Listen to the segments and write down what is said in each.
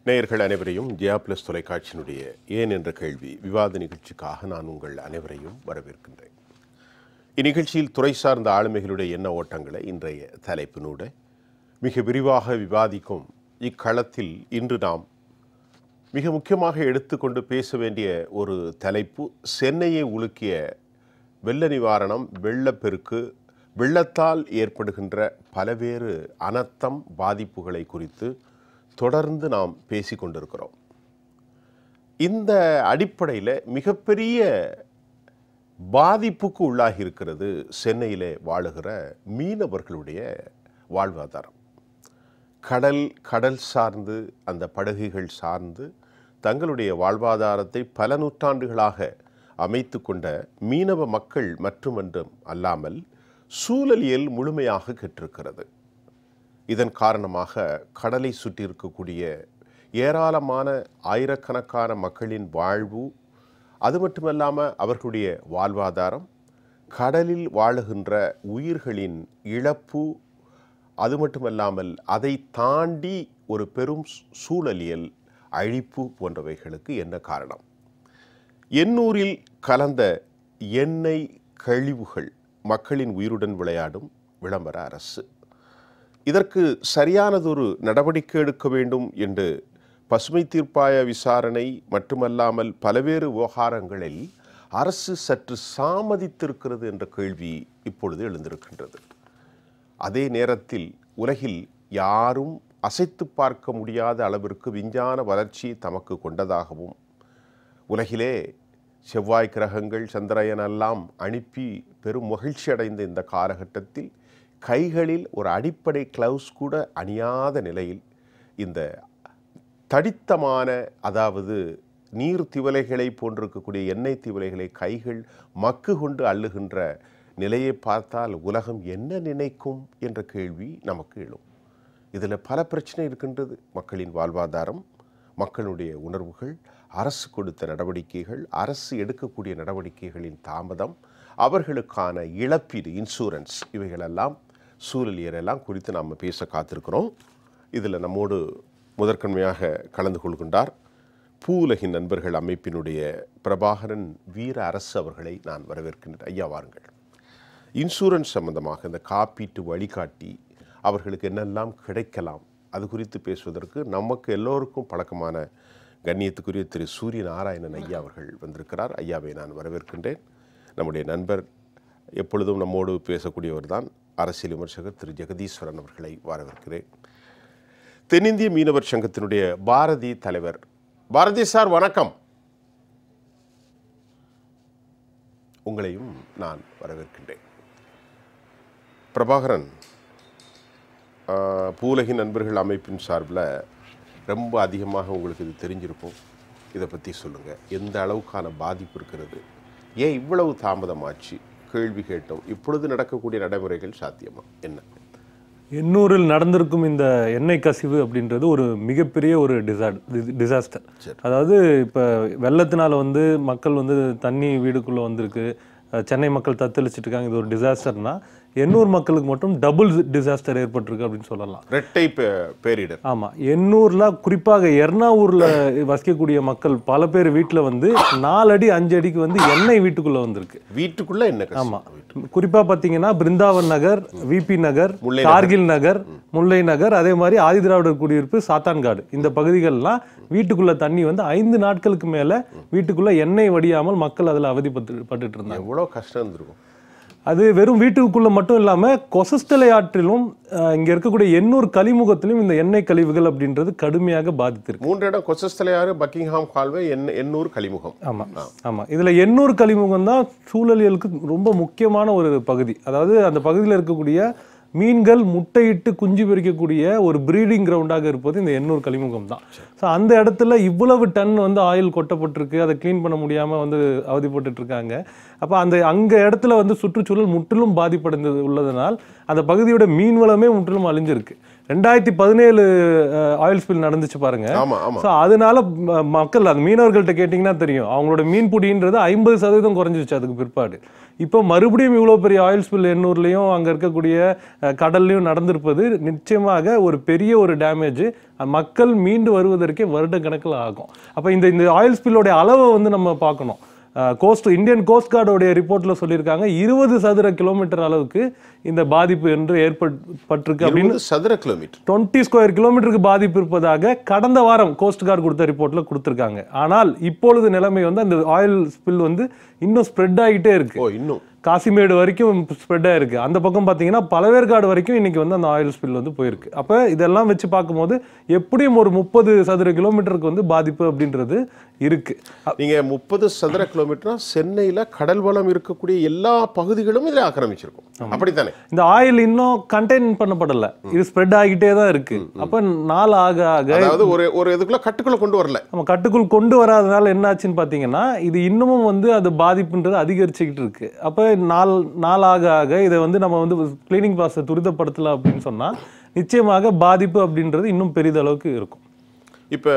நேயர்கள் அனைவரையும் ஜியா பிளஸ் தொலைக்காட்சியினுடைய ஏன் என்ற கேள்வி விவாத நிகழ்ச்சிக்காக நான் உங்கள் அனைவரையும் வரவேற்கின்றேன் இந்நிகழ்ச்சியில் துறை சார்ந்த ஆளுமைகளுடைய எண்ண ஓட்டங்களை இன்றைய தலைப்பினூட மிக விரிவாக விவாதிக்கும் இக்களத்தில் இன்று நாம் மிக முக்கியமாக எடுத்துக்கொண்டு பேச வேண்டிய ஒரு தலைப்பு சென்னையை உலுக்கிய வெள்ள நிவாரணம் வெள்ளப்பெருக்கு வெள்ளத்தால் ஏற்படுகின்ற பலவேறு அனர்த்தம் பாதிப்புகளை குறித்து தொடர்ந்து நாம் பேசிக் கொண்டிருக்கிறோம் இந்த அடிப்படையில் மிகப்பெரிய பாதிப்புக்கு உள்ளாகி இருக்கிறது சென்னையிலே வாழுகிற மீனவர்களுடைய வாழ்வாதாரம் கடல் கடல் சார்ந்து அந்த படகுகள் சார்ந்து தங்களுடைய வாழ்வாதாரத்தை பல நூற்றாண்டுகளாக அமைத்து கொண்ட மீனவ மக்கள் மட்டுமன்றும் அல்லாமல் சூழலியல் முழுமையாக கெட்டிருக்கிறது இதன் காரணமாக கடலை சுற்றி இருக்கக்கூடிய ஏராளமான ஆயிரக்கணக்கான மக்களின் வாழ்வு அது மட்டுமல்லாமல் அவர்களுடைய வாழ்வாதாரம் கடலில் வாழுகின்ற உயிர்களின் இழப்பு அது மட்டுமல்லாமல் அதை தாண்டி ஒரு பெரும் சூழலியல் அழிப்பு போன்றவைகளுக்கு என்ன காரணம் எண்ணூரில் கலந்த எண்ணெய் கழிவுகள் மக்களின் உயிருடன் விளையாடும் விளம்பர அரசு இதற்கு சரியானதொரு நடவடிக்கை எடுக்க வேண்டும் என்று பசுமை தீர்ப்பாய விசாரணை மட்டுமல்லாமல் பல்வேறு விவகாரங்களில் அரசு சற்று சாமதித்திருக்கிறது என்ற கேள்வி இப்பொழுது எழுந்திருக்கின்றது அதே நேரத்தில் உலகில் யாரும் அசைத்து பார்க்க முடியாத அளவிற்கு விஞ்ஞான வளர்ச்சி தமக்கு கொண்டதாகவும் உலகிலே செவ்வாய் கிரகங்கள் சந்திரயன் எல்லாம் அனுப்பி பெரும் மகிழ்ச்சி அடைந்த இந்த காலகட்டத்தில் கைகளில் ஒரு அடிப்படை கிளவுஸ் கூட அணியாத நிலையில் இந்த தடித்தமான அதாவது நீர் திவலைகளை போன்றிருக்கக்கூடிய எண்ணெய் திவலைகளை கைகள் மக்கு கொண்டு அள்ளுகின்ற நிலையை பார்த்தால் உலகம் என்ன நினைக்கும் என்ற கேள்வி நமக்கு எழும் இதில் பல பிரச்சனை இருக்கின்றது மக்களின் வாழ்வாதாரம் மக்களுடைய உணர்வுகள் அரசு கொடுத்த நடவடிக்கைகள் அரசு எடுக்கக்கூடிய நடவடிக்கைகளின் தாமதம் அவர்களுக்கான இழப்பீடு இன்சூரன்ஸ் இவைகளெல்லாம் சூழலியரெல்லாம் குறித்து நாம் பேச காத்திருக்கிறோம் இதில் நம்மோடு முதற்கண்மையாக கலந்து கொள்கின்றார் பூவுலகின் நண்பர்கள் அமைப்பினுடைய பிரபாகரன் வீர அரசு அவர்களை நான் வரவேற்கின்றேன் ஐயா வாருங்கள் இன்சூரன்ஸ் சம்பந்தமாக இந்த காப்பீட்டு வழிகாட்டி அவர்களுக்கு என்னெல்லாம் கிடைக்கலாம் அது குறித்து பேசுவதற்கு நமக்கு எல்லோருக்கும் பழக்கமான கண்ணியத்துக்குரிய திரு சூரிய நாராயணன் ஐயா அவர்கள் வந்திருக்கிறார் ஐயாவை நான் வரவேற்கின்றேன் நம்முடைய நண்பர் எப்பொழுதும் நம்மோடு பேசக்கூடியவர் தான் அரசியல் விமர்சகர் திரு ஜெகதீஸ்வரன் அவர்களை வரவேற்கிறேன் தென்னிந்திய மீனவர் சங்கத்தினுடைய பாரதி தலைவர் பாரதி சார் வணக்கம் உங்களையும் நான் வரவேற்கின்றேன் பிரபாகரன் ஆஹ், பூவுலகின் நண்பர்கள் அமைப்பின் சார்பில் ரொம்ப அதிகமாக உங்களுக்கு இது தெரிஞ்சிருக்கும் இதை பற்றி சொல்லுங்கள் எந்த அளவுக்கான பாதிப்பு இருக்கிறது ஏன் இவ்வளவு தாமதமாச்சு கேள்வி கேட்டோம் இப்பொழுது நடக்கக்கூடிய நடைமுறைகள் சாத்தியமா என்ன எண்ணூரில் நடந்திருக்கும் இந்த எண்ணெய் கசிவு அப்படின்றது ஒரு மிகப்பெரிய ஒரு டிசா டிசாஸ்டர் அதாவது இப்போ வெள்ளத்தினால வந்து மக்கள் வந்து தண்ணி வீடுக்குள்ளே வந்திருக்கு அஹ் சென்னை மக்கள் தத்தளிச்சிட்டு இருக்காங்க இது ஒரு டிசாஸ்டர்னா எண்ணூர் மக்களுக்கு மட்டும் டபுள் டிசாஸ்டர் ஏற்பட்டிருக்கு அப்படின்னு சொல்லலாம் ரெட்டை பே- பேரிடர் ஆமாம் எண்ணூர்ல குறிப்பாக எர்ணாவூரில் வசிக்கக்கூடிய மக்கள் பல பேர் வீட்டில் வந்து நாலு அடி அஞ்சு அடிக்கு வந்து எண்ணெய் வீட்டுக்குள்ளே வந்திருக்கு வீட்டுக்குள்ள என்ன கஷ்டம்? ஆமா குறிப்பா பாத்தீங்கன்னா பிருந்தாவன் நகர் விபி நகர் முல்லை கார்கில் நகர் முல்லை நகர் அதே மாதிரி ஆதிதிராவிடர் குடியிருப்பு சாத்தான்காடு இந்த பகுதிகள்லாம் வீட்டுக்குள்ள தண்ணி வந்து ஐந்து நாட்களுக்கு மேல வீட்டுக்குள்ள எண்ணெய் வடியாமல் மக்கள் அதுல அவதிப்பட்டு பட்டுட்டு இருந்தாங்க எவ்வளோ கஷ்டம் இருந்திருக்கும் அது வெறும் வீட்டுக்குள்ள மட்டும் இல்லாம கொசஸ்டலை ஆற்றிலும் அஹ், இங்க இருக்கக்கூடிய எண்ணூர் கலிமுகத்திலும் இந்த எண்ணெய் கழிவுகள் அப்படின்றது கடுமையாக பாதித்திருக்கு மூன்று இடம் கொச்சஸ்தலையாறு பக்கிங்ஹாம் கால்வே எண்ண எண்ணூர் கலிமுகம் ஆமா ஆமா இதுல எண்ணூர் கழிமுகம் தான் சூழலியலுக்கு ரொம்ப முக்கியமான ஒரு பகுதி அதாவது அந்த பகுதியில் இருக்கக்கூடிய மீன்கள் முட்டையிட்டு குஞ்சு பொரிக்கக்கூடிய ஒரு ப்ரீடிங் கிரவுண்டாக இருப்பது இந்த எண்ணூர் கழிமுகம் தான் ஸோ அந்த இடத்துல இவ்வளவு டன் வந்து ஆயில் கொட்டப்பட்டிருக்கு அதை க்ளீன் பண்ண முடியாமல் வந்து அவதிப்பட்டுட்டு இருக்காங்க அப்போ அந்த அங்க இடத்துல வந்து சுற்றுச்சூழல் முற்றிலும் பாதிப்படைந்தது உள்ளதனால் அந்த பகுதியோட மீன் வளமே முற்றிலும் அழிஞ்சிருக்கு ரெண்டாயிரத்தி பதினேழு ஆயில் ஸ்பில் நடந்துச்சு பாருங்க ஆமா ஆமா ஸோ அதனால ம- மக்கள் அந்த மீனவர்கள்ட்ட கேட்டிங்கன்னா தெரியும் அவங்களோட மீன் பிடின்றது ஐம்பது சதவீதம் குறைஞ்சிருச்சு அதுக்கு பிற்பாடு இப்போ மறுபடியும் இவ்வளோ பெரிய ஆயில் ஸ்பில் எண்ணூர்லேயும் அங்கே இருக்கக்கூடிய அஹ், கடல்லையும் நடந்திருப்பது நிச்சயமாக ஒரு பெரிய ஒரு டேமேஜ் மக்கள் மீண்டு வருவதற்கே வருட கணக்கில் ஆகும் அப்போ இந்த இந்த ஆயில் ஸ்பில்லோடைய அளவை வந்து நம்ம பார்க்கணும் கோஸ்ட் இந்தியன் கோஸ்ட் கார்டோடைய ரிப்போர்ட்ல சொல்லியிருக்காங்க இருபது சதுர கிலோமீட்டர் அளவுக்கு இந்த பாதிப்பு என்று ஏற்பட்டிருக்கு அப்படின்னு இருபது சதுர கிலோமீட்டர் டுவெண்ட்டி ஸ்கொயர் கிலோமீட்டருக்கு பாதிப்பு இருப்பதாக கடந்த வாரம் கோஸ்ட் கார்டு கொடுத்த ரிப்போர்ட்ல கொடுத்துருக்காங்க ஆனால் இப்பொழுது நிலைமை வந்து அந்த ஆயில் ஸ்பில் வந்து இன்னும் ஸ்ப்ரெட் ஆகிட்டே இருக்கு ஓ இன்னும் காசிமேடு வரைக்கும் ஸ்ப்ரெட் ஆயிருக்கு அந்த பக்கம் பார்த்தீங்கன்னா பழவேற்காடு வரைக்கும் இன்னைக்கு வந்து அந்த ஆயில் ஸ்பில் வந்து போயிருக்கு அப்போ இதெல்லாம் வச்சு பார்க்கும்போது எப்படியும் ஒரு முப்பது சதுர கிலோமீட்டருக்கு வந்து பாதிப்பு அப்படின்றது இருக்கு அ- நீங்க முப்பது சதுர கிலோமீட்டர் சென்னையில கடல் வளம் இருக்கக்கூடிய எல்லா பகுதிகளும் இதில் ஆக்கிரமிச்சிருக்கும் அப்படித்தானே இந்த ஆயில் இன்னும் கண்டெயின் பண்ணப்படல இது ஸ்ப்ரெட் ஆகிட்டே தான் இருக்கு அப்போ நாள் ஆக ஆக அதாவது ஒரு ஒரு இதுக்குள்ள கட்டுக்குள்ள கொண்டு வரல நம்ம கட்டுக்குள் கொண்டு வராதனால என்னாச்சுன்னு பார்த்தீங்கன்னா இது இன்னமும் வந்து அது பாதிப்புன்றது அதிகரிச்சுக்கிட்டு இருக்கு அப்போ நாள் நாள் ஆக ஆக இதை வந்து நம்ம வந்து கிளீனிங் ப்ராசஸ் துரிதப்படுத்தல அப்படின்னு சொன்னால் நிச்சயமாக பாதிப்பு அப்படின்றது இன்னும் பெரிதளவுக்கு இருக்கும் இப்ப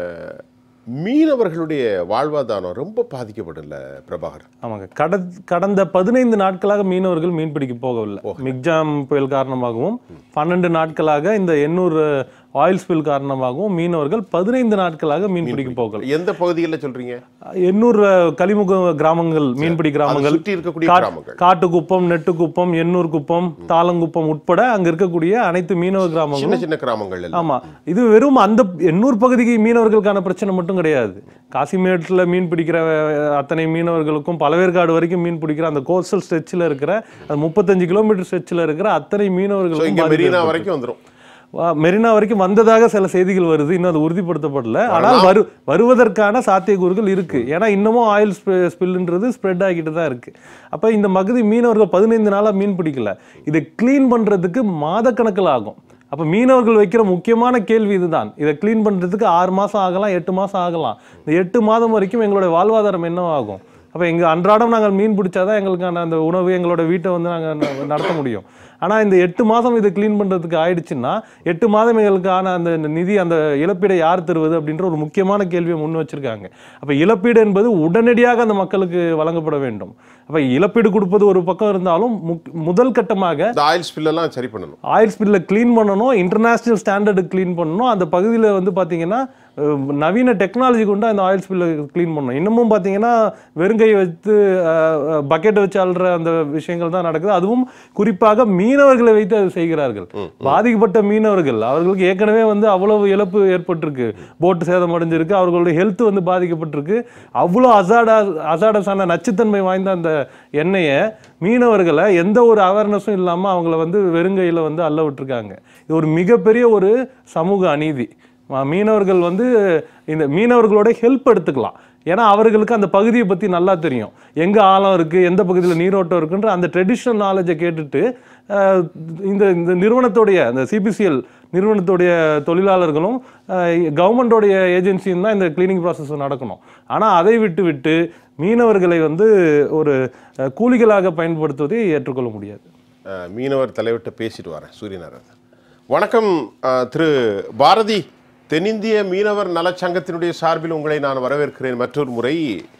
மீனவர்களுடைய வாழ்வாதாரம் ரொம்ப பாதிக்கப்படல பிரபாகர் ஆமாங்க கட கடந்த பதினைந்து நாட்களாக மீனவர்கள் மீன்பிடிக்க போகவில்லை மிக்ஜாம் புயல் காரணமாகவும் பன்னெண்டு நாட்களாக இந்த எண்ணூர் ஆயில் ஸ்பில் காரணமாகவும் மீனவர்கள் பதினைந்து நாட்களாக மீன்பிடிக்க போகல எந்த பகுதிகளில் சொல்றீங்க எண்ணூர் அஹ், கலிமுக கிராமங்கள் மீன்பிடி அதை கிராமங்கள் சுற்றி இருக்கக்கூடிய காட்- கிராமங்கள் காட்டுக்குப்பம் நெட்டுக்குப்பம் எண்ணூர் குப்பம் தாளங்குப்பம் உட்பட அங்க இருக்கக்கூடிய அனைத்து மீனவ சின்ன கிராமங்களும் சின்ன கிராமங்கள் எல்லாம் ஆமா இது வெறும் அந்த எண்ணூர் பகுதிக்கு மீனவர்களுக்கான பிரச்சனை மட்டும் கிடையாது காசிமேட்டில் மீன் பிடிக்கிற அஹ், அத்தனை மீனவர்களுக்கும் பழவேற்காடு வரைக்கும் மீன் பிடிக்கிற அந்த கோஸ்டல் ஸ்ட்ரெச்சில் இருக்கிற அந்த முப்பத்தஞ்சு கிலோமீட்டர் ஸ்ட்ரெச்சில் இருக்கிற அத்தனை ஸோ மீனவர்களுக்கும் இங்க பாதிப்பு மெரினா ஏற்பட்டிருக்கு. வரைக்கும் வந்துரும் வா- மெரினா வரைக்கும் வந்ததாக சில செய்திகள் வருது இன்னும் அது உறுதிப்படுத்தப்படல ஆனால் வரு வருவதற்கான சாத்தியக்கூறுகள் இருக்கு ஏன்னா இன்னமும் ஆயில் ஸ்பில்ன்றது ஸ்ப்ரெட் ஆகிட்டு தான் இருக்கு அப்ப இந்த பகுதி மீனவர்கள் பதினைந்து நாளா மீன் பிடிக்கல இதை க்ளீன் பண்றதுக்கு மாதக்கணக்கில் ஆகும் அப்ப மீனவர்கள் வைக்கிற முக்கியமான கேள்வி இதுதான் இதை க்ளீன் பண்றதுக்கு ஆறு மாசம் ஆகலாம் எட்டு மாசம் ஆகலாம் இந்த எட்டு மாதம் வரைக்கும் எங்களுடைய வாழ்வாதாரம் என்னவாகும் அப்போ எங்க அன்றாடம் நாங்கள் மீன் பிடிச்சாதான் எங்களுக்கான அந்த உணவு எங்களோட வீட்டை வந்து நாங்கள் நடத்த முடியும் ஆனால் இந்த எட்டு மாதம் இதை க்ளீன் பண்ணுறதுக்கு ஆயிடுச்சுன்னா எட்டு மாதம் எங்களுக்கான அந்த நிதி அந்த இழப்பீடை யார் தருவது அப்படின்ற ஒரு முக்கியமான கேள்வியை முன் வச்சிருக்காங்க அப்போ இழப்பீடு என்பது உடனடியாக அந்த மக்களுக்கு வழங்கப்பட வேண்டும் அப்போ இழப்பீடு கொடுப்பது ஒரு பக்கம் இருந்தாலும் முக்- முதல் கட்டமாக இந்த ஆயில் ஸ்பில் எல்லாம் சரி பண்ணணும் ஆயில் ஸ்பில்ல க்ளீன் பண்ணணும் இன்டர்நேஷனல் ஸ்டாண்டர்டு க்ளீன் பண்ணணும் அந்த பகுதியில் வந்து பார்த்தீங்கன்னா அஹ், நவீன டெக்னாலஜி கொண்டு அந்த ஆயில் ஸ்பில்ல க்ளீன் பண்ணணும் இன்னமும் பார்த்தீங்கன்னா வெறுங்கை வச்சு பக்கெட் வச்சு அள்ளுற அந்த விஷயங்கள் தான் நடக்குது அதுவும் குறிப்பாக மீனவர்களை வைத்து அது செய்கிறார்கள் பாதிக்கப்பட்ட மீனவர்கள் அவர்களுக்கு ஏற்கனவே வந்து அவ்வளவு இழப்பு ஏற்பட்டிருக்கு போட்டு சேதம் அடைஞ்சிருக்கு அவர்களுடைய ஹெல்த் வந்து பாதிக்கப்பட்டிருக்கு அவ்வளோ அசாடா அசாடஸான நச்சுத்தன்மை வாய்ந்த அந்த எண்ணெயை மீனவர்களை எந்த ஒரு அவேர்னஸும் இல்லாமல் அவங்கள வந்து வெறுங்கையில் வந்து அள்ள விட்டுருக்காங்க இது ஒரு மிகப்பெரிய ஒரு சமூக அநீதி ம- மீனவர்கள் வந்து இந்த மீனவர்களோட ஹெல்ப் எடுத்துக்கலாம் ஏன்னா அவர்களுக்கு அந்த பகுதியை பற்றி நல்லா தெரியும் எங்கே ஆழம் இருக்குது எந்த பகுதியில் நீரோட்டம் இருக்குன்ற அந்த ட்ரெடிஷ்னல் நாலேஜை கேட்டுட்டு அஹ், இந்த இந்த நிறுவனத்துடைய அந்த சிபிசிஎல் நிறுவனத்துடைய தொழிலாளர்களும் கவர்மெண்டோடைய ஏஜென்சியும் தான் இந்த கிளீனிங் ப்ராசஸ் நடக்கணும் ஆனால் அதை விட்டு விட்டு மீனவர்களை வந்து ஒரு அஹ், கூலிகளாக பயன்படுத்துவதை ஏற்றுக்கொள்ள முடியாது அஹ், மீனவர் தலைவர்கிட்ட பேசிட்டு வரேன் சூரியநாராயணன் வணக்கம் அஹ், திரு பாரதி தென்னிந்திய மீனவர் நலச்சங்கத்தினுடைய சார்பில் உங்களை நான் வரவேற்கிறேன் மற்றொரு முறை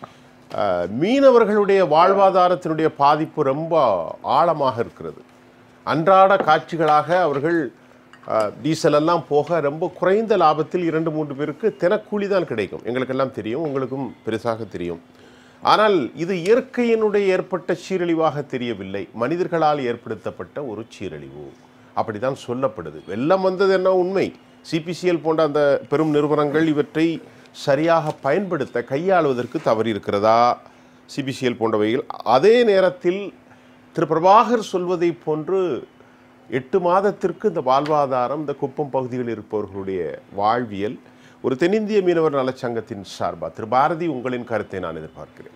அஹ், மீனவர்களுடைய வாழ்வாதாரத்தினுடைய பாதிப்பு ரொம்ப ஆழமாக இருக்கிறது அன்றாட காட்சிகளாக அவர்கள் அஹ், டீசல் எல்லாம் போக ரொம்ப குறைந்த லாபத்தில் இரண்டு மூன்று பேருக்கு தினக்கூலி தான் கிடைக்கும் எங்களுக்கெல்லாம் தெரியும் உங்களுக்கும் பெருசாக தெரியும் ஆனால் இது இயற்கையினுடைய ஏற்பட்ட சீரழிவாக தெரியவில்லை மனிதர்களால் ஏற்படுத்தப்பட்ட ஒரு சீரழிவு அப்படிதான் சொல்லப்படுது வெள்ளம் வந்தது என்ன உண்மை சிபிசிஎல் போன்ற அந்த பெரும் நிறுவனங்கள் இவற்றை சரியாக பயன்படுத்த கையாளுவதற்கு தவறி இருக்கிறதா சிபிசிஎல் போன்றவைகள் அதே நேரத்தில் திரு பிரபாகர் சொல்வதைப் போன்று எட்டு மாதத்திற்கு இந்த வாழ்வாதாரம் இந்த குப்பம் பகுதிகளில் இருப்பவர்களுடைய வாழ்வியல் ஒரு தென்னிந்திய மீனவர் நலச்சங்கத்தின் சார்பா திரு பாரதி உங்களின் கருத்தை நான் எதிர்பார்க்கிறேன்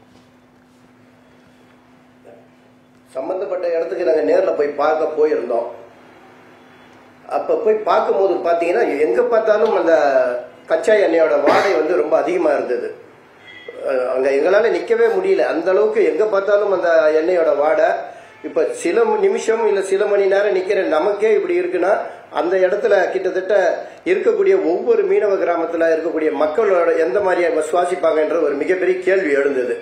சம்பந்தப்பட்ட இடத்துக்கு நாங்கள் நேரில் போய் பார்க்க போயிருந்தோம் அப்போ போய் பார்க்கும்போது பார்த்தீங்கன்னா எங்கே பார்த்தாலும் அந்த கச்சா எண்ணெயோட வாடை வந்து ரொம்ப அதிகமாக இருந்தது அங்கே எங்களால் நிற்கவே முடியல அந்த அளவுக்கு எங்கே பார்த்தாலும் அந்த எண்ணெயோட வாடை இப்ப சில நிமிஷம் இல்ல சில மணி நேரம் நிக்கிற நமக்கே இப்படி இருக்குன்னா அந்த இடத்துல கிட்டத்தட்ட இருக்கக்கூடிய ஒவ்வொரு மீனவ கிராமத்துல இருக்கக்கூடிய மக்களோட எந்த மாதிரி சுவாசிப்பாங்கன்ற ஒரு மிகப்பெரிய கேள்வி எழுந்தது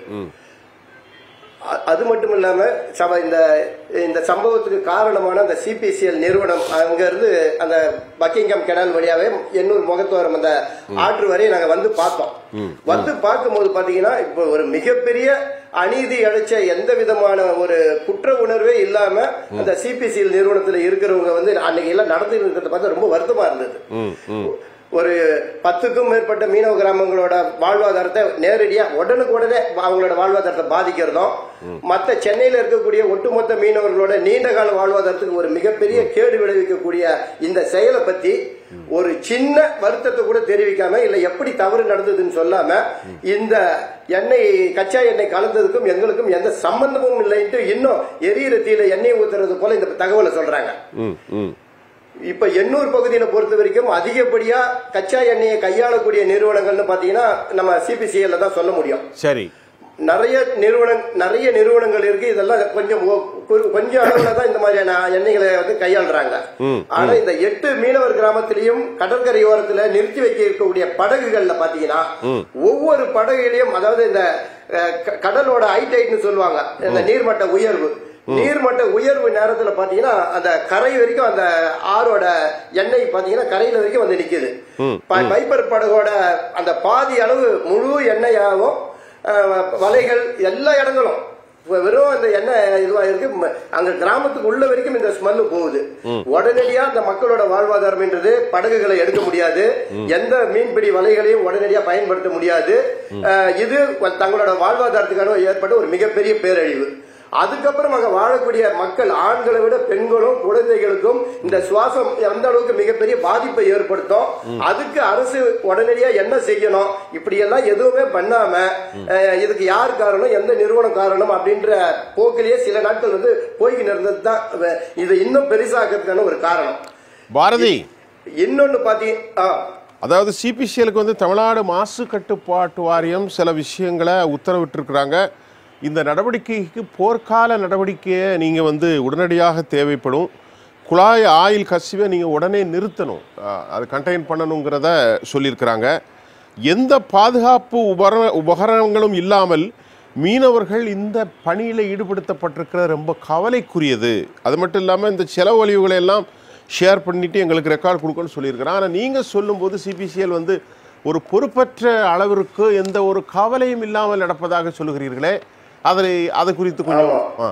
அ- அது மட்டும் இல்லாம சப இந்த இந்த சம்பவத்துக்கு காரணமான அந்த சிபிசிஎல் நிறுவனம் அங்க இருந்து அந்த பக்கிங்ஹாம் கெனால் வழியாவே எண்ணூர் முகத்துவரம் அந்த ஆற்று வரை நாங்க வந்து பார்த்தோம் வந்து பார்க்கும்போது பாத்தீங்கன்னா இப்போ ஒரு மிகப்பெரிய அநீதி அழைச்ச எந்த விதமான ஒரு குற்ற உணர்வே இல்லாம அந்த சிபிசிஎல் நிறுவனத்துல இருக்கிறவங்க வந்து அன்னைக்கு எல்லாம் நடந்து இருக்கிறத பார்த்தா ரொம்ப வருத்தமா இருந்தது ம் ம் ஒரு பத்துக்கும் மேற்பட்ட மீனவ கிராமங்களோட வாழ்வாதாரத்தை நேரடியா உடனுக்கு உடனே அவங்களோட வாழ்வாதாரத்தை பாதிக்கிறதும் மத்த சென்னையில இருக்கக்கூடிய ஒட்டுமொத்த மீனவர்களோட நீண்ட கால வாழ்வாதாரத்துக்கு ஒரு மிகப்பெரிய கேடு விளைவிக்கக்கூடிய இந்த செயலை பத்தி ஒரு சின்ன வருத்தத்தை கூட தெரிவிக்காம இல்ல எப்படி தவறு நடந்ததுன்னு சொல்லாம இந்த எண்ணெய் கச்சா எண்ணெய் கலந்ததுக்கும் எங்களுக்கும் எந்த சம்பந்தமும் இல்லைன்ட்டு இன்னும் எரியிற தீயில எண்ணெய் ஊத்துறது போல இந்த தகவலை சொல்றாங்க ம் ம் இப்ப எண்ணூர் பகுதியில பொறுத்த வரைக்கும் அதிகப்படியா கச்சா எண்ணெயை கையாளக்கூடிய நிறுவனங்கள்னு பாத்தீங்கன்னா நம்ம சிபிசிஎல்ல தான் சொல்ல முடியும் சரி நிறைய நிறுவனம் நிறைய நிறுவனங்கள் இருக்கு இதெல்லாம் கொஞ்சம் ஒ- ஒரு- கொஞ்சம் அளவுல தான் இந்த மாதிரியான எண்ணெய்களை வந்து கையாளுறாங்க ஆனா இந்த எட்டு மீனவர் கிராமத்திலையும் கடற்கரையோரத்துல நிறுத்தி வைக்க இருக்கக்கூடிய படகுகள்ல பாத்தீங்கன்னா ஒவ்வொரு படகுலையும் அதாவது இந்த அஹ், க- கடலோட ஹைடைட்னு சொல்லுவாங்க இந்த நீர்மட்ட உயர்வு நீர்மட்ட உயர்வு நேரத்துல பாத்தீங்கன்னா அந்த கரை வரைக்கும் அந்த ஆறோட எண்ணெய் பாத்தீங்கன்னா கரையில வரைக்கும் வந்து நிக்குது ப- பைப்பர் படகோட அந்த பாதி அளவு முழு எண்ணெயாகவும் அஹ், வலைகள் எல்லா இடங்களும் வெ- வெறும் அந்த எண்ணெய் இதுவா இருக்கு ம- அங்க கிராமத்துக்கு உள்ள வரைக்கும் இந்த ஸ்மெல் போகுது உடனடியா அந்த மக்களோட வாழ்வாதாரம்ன்றது படகுகளை எடுக்க முடியாது எந்த மீன்பிடி வலைகளையும் உடனடியா பயன்படுத்த முடியாது அஹ், இது தங்களோட வாழ்வாதாரத்துக்கான ஏற்பட்ட ஒரு மிகப்பெரிய பேரழிவு அதுக்கப்புறம் அங்க வாழக்கூடிய மக்கள் ஆண்களை விட பெண்களும் குழந்தைகளுக்கும் இந்த சுவாசம் எந்த அளவுக்கு மிகப்பெரிய பாதிப்பை ஏற்படுத்தும் அதுக்கு அரசு உடனடியா என்ன செய்யணும் இப்படி எல்லாம் எதுவுமே பண்ணாம அஹ், இதுக்கு யார் காரணம் எந்த நிறுவனம் காரணம் அப்படின்ற போக்கிலேயே சில நாட்கள் வந்து போய்கிட்டு இருந்தது தான் அஹ், இதை இன்னும் பெருசாக்கிறதுக்கான ஒரு காரணம் பாரதி இன்னொன்னு பாத்தீங்க அதாவது சிபிசிஎலுக்கு வந்து தமிழ்நாடு மாசு கட்டுப்பாட்டு வாரியம் சில விஷயங்களை உத்தரவிட்டிருக்கிறாங்க இந்த நடவடிக்கைக்கு போர்க்கால நடவடிக்கையை நீங்கள் வந்து உடனடியாக தேவைப்படும் குழாய் ஆயில் கசிவை நீங்கள் உடனே நிறுத்தணும் அஹ், அது கண்டெயின் பண்ணணுங்கிறத சொல்லியிருக்கிறாங்க எந்த பாதுகாப்பு உபர உபகரணங்களும் இல்லாமல் மீனவர்கள் இந்த பணியில் ஈடுபடுத்தப்பட்டிருக்கிறது ரொம்ப கவலைக்குரியது அது மட்டும் இல்லாமல் இந்த செலவழிவுகளை எல்லாம் ஷேர் பண்ணிட்டு எங்களுக்கு ரெக்கார்ட் கொடுக்கணும்னு சொல்லியிருக்கிறேன் ஆனால் நீங்கள் சொல்லும்போது சிபிசிஎல் வந்து ஒரு பொறுப்பற்ற அளவிற்கு எந்த ஒரு கவலையும் இல்லாமல் நடப்பதாக சொல்லுகிறீர்களே அதை அது குறித்து கொஞ்சம் ஆ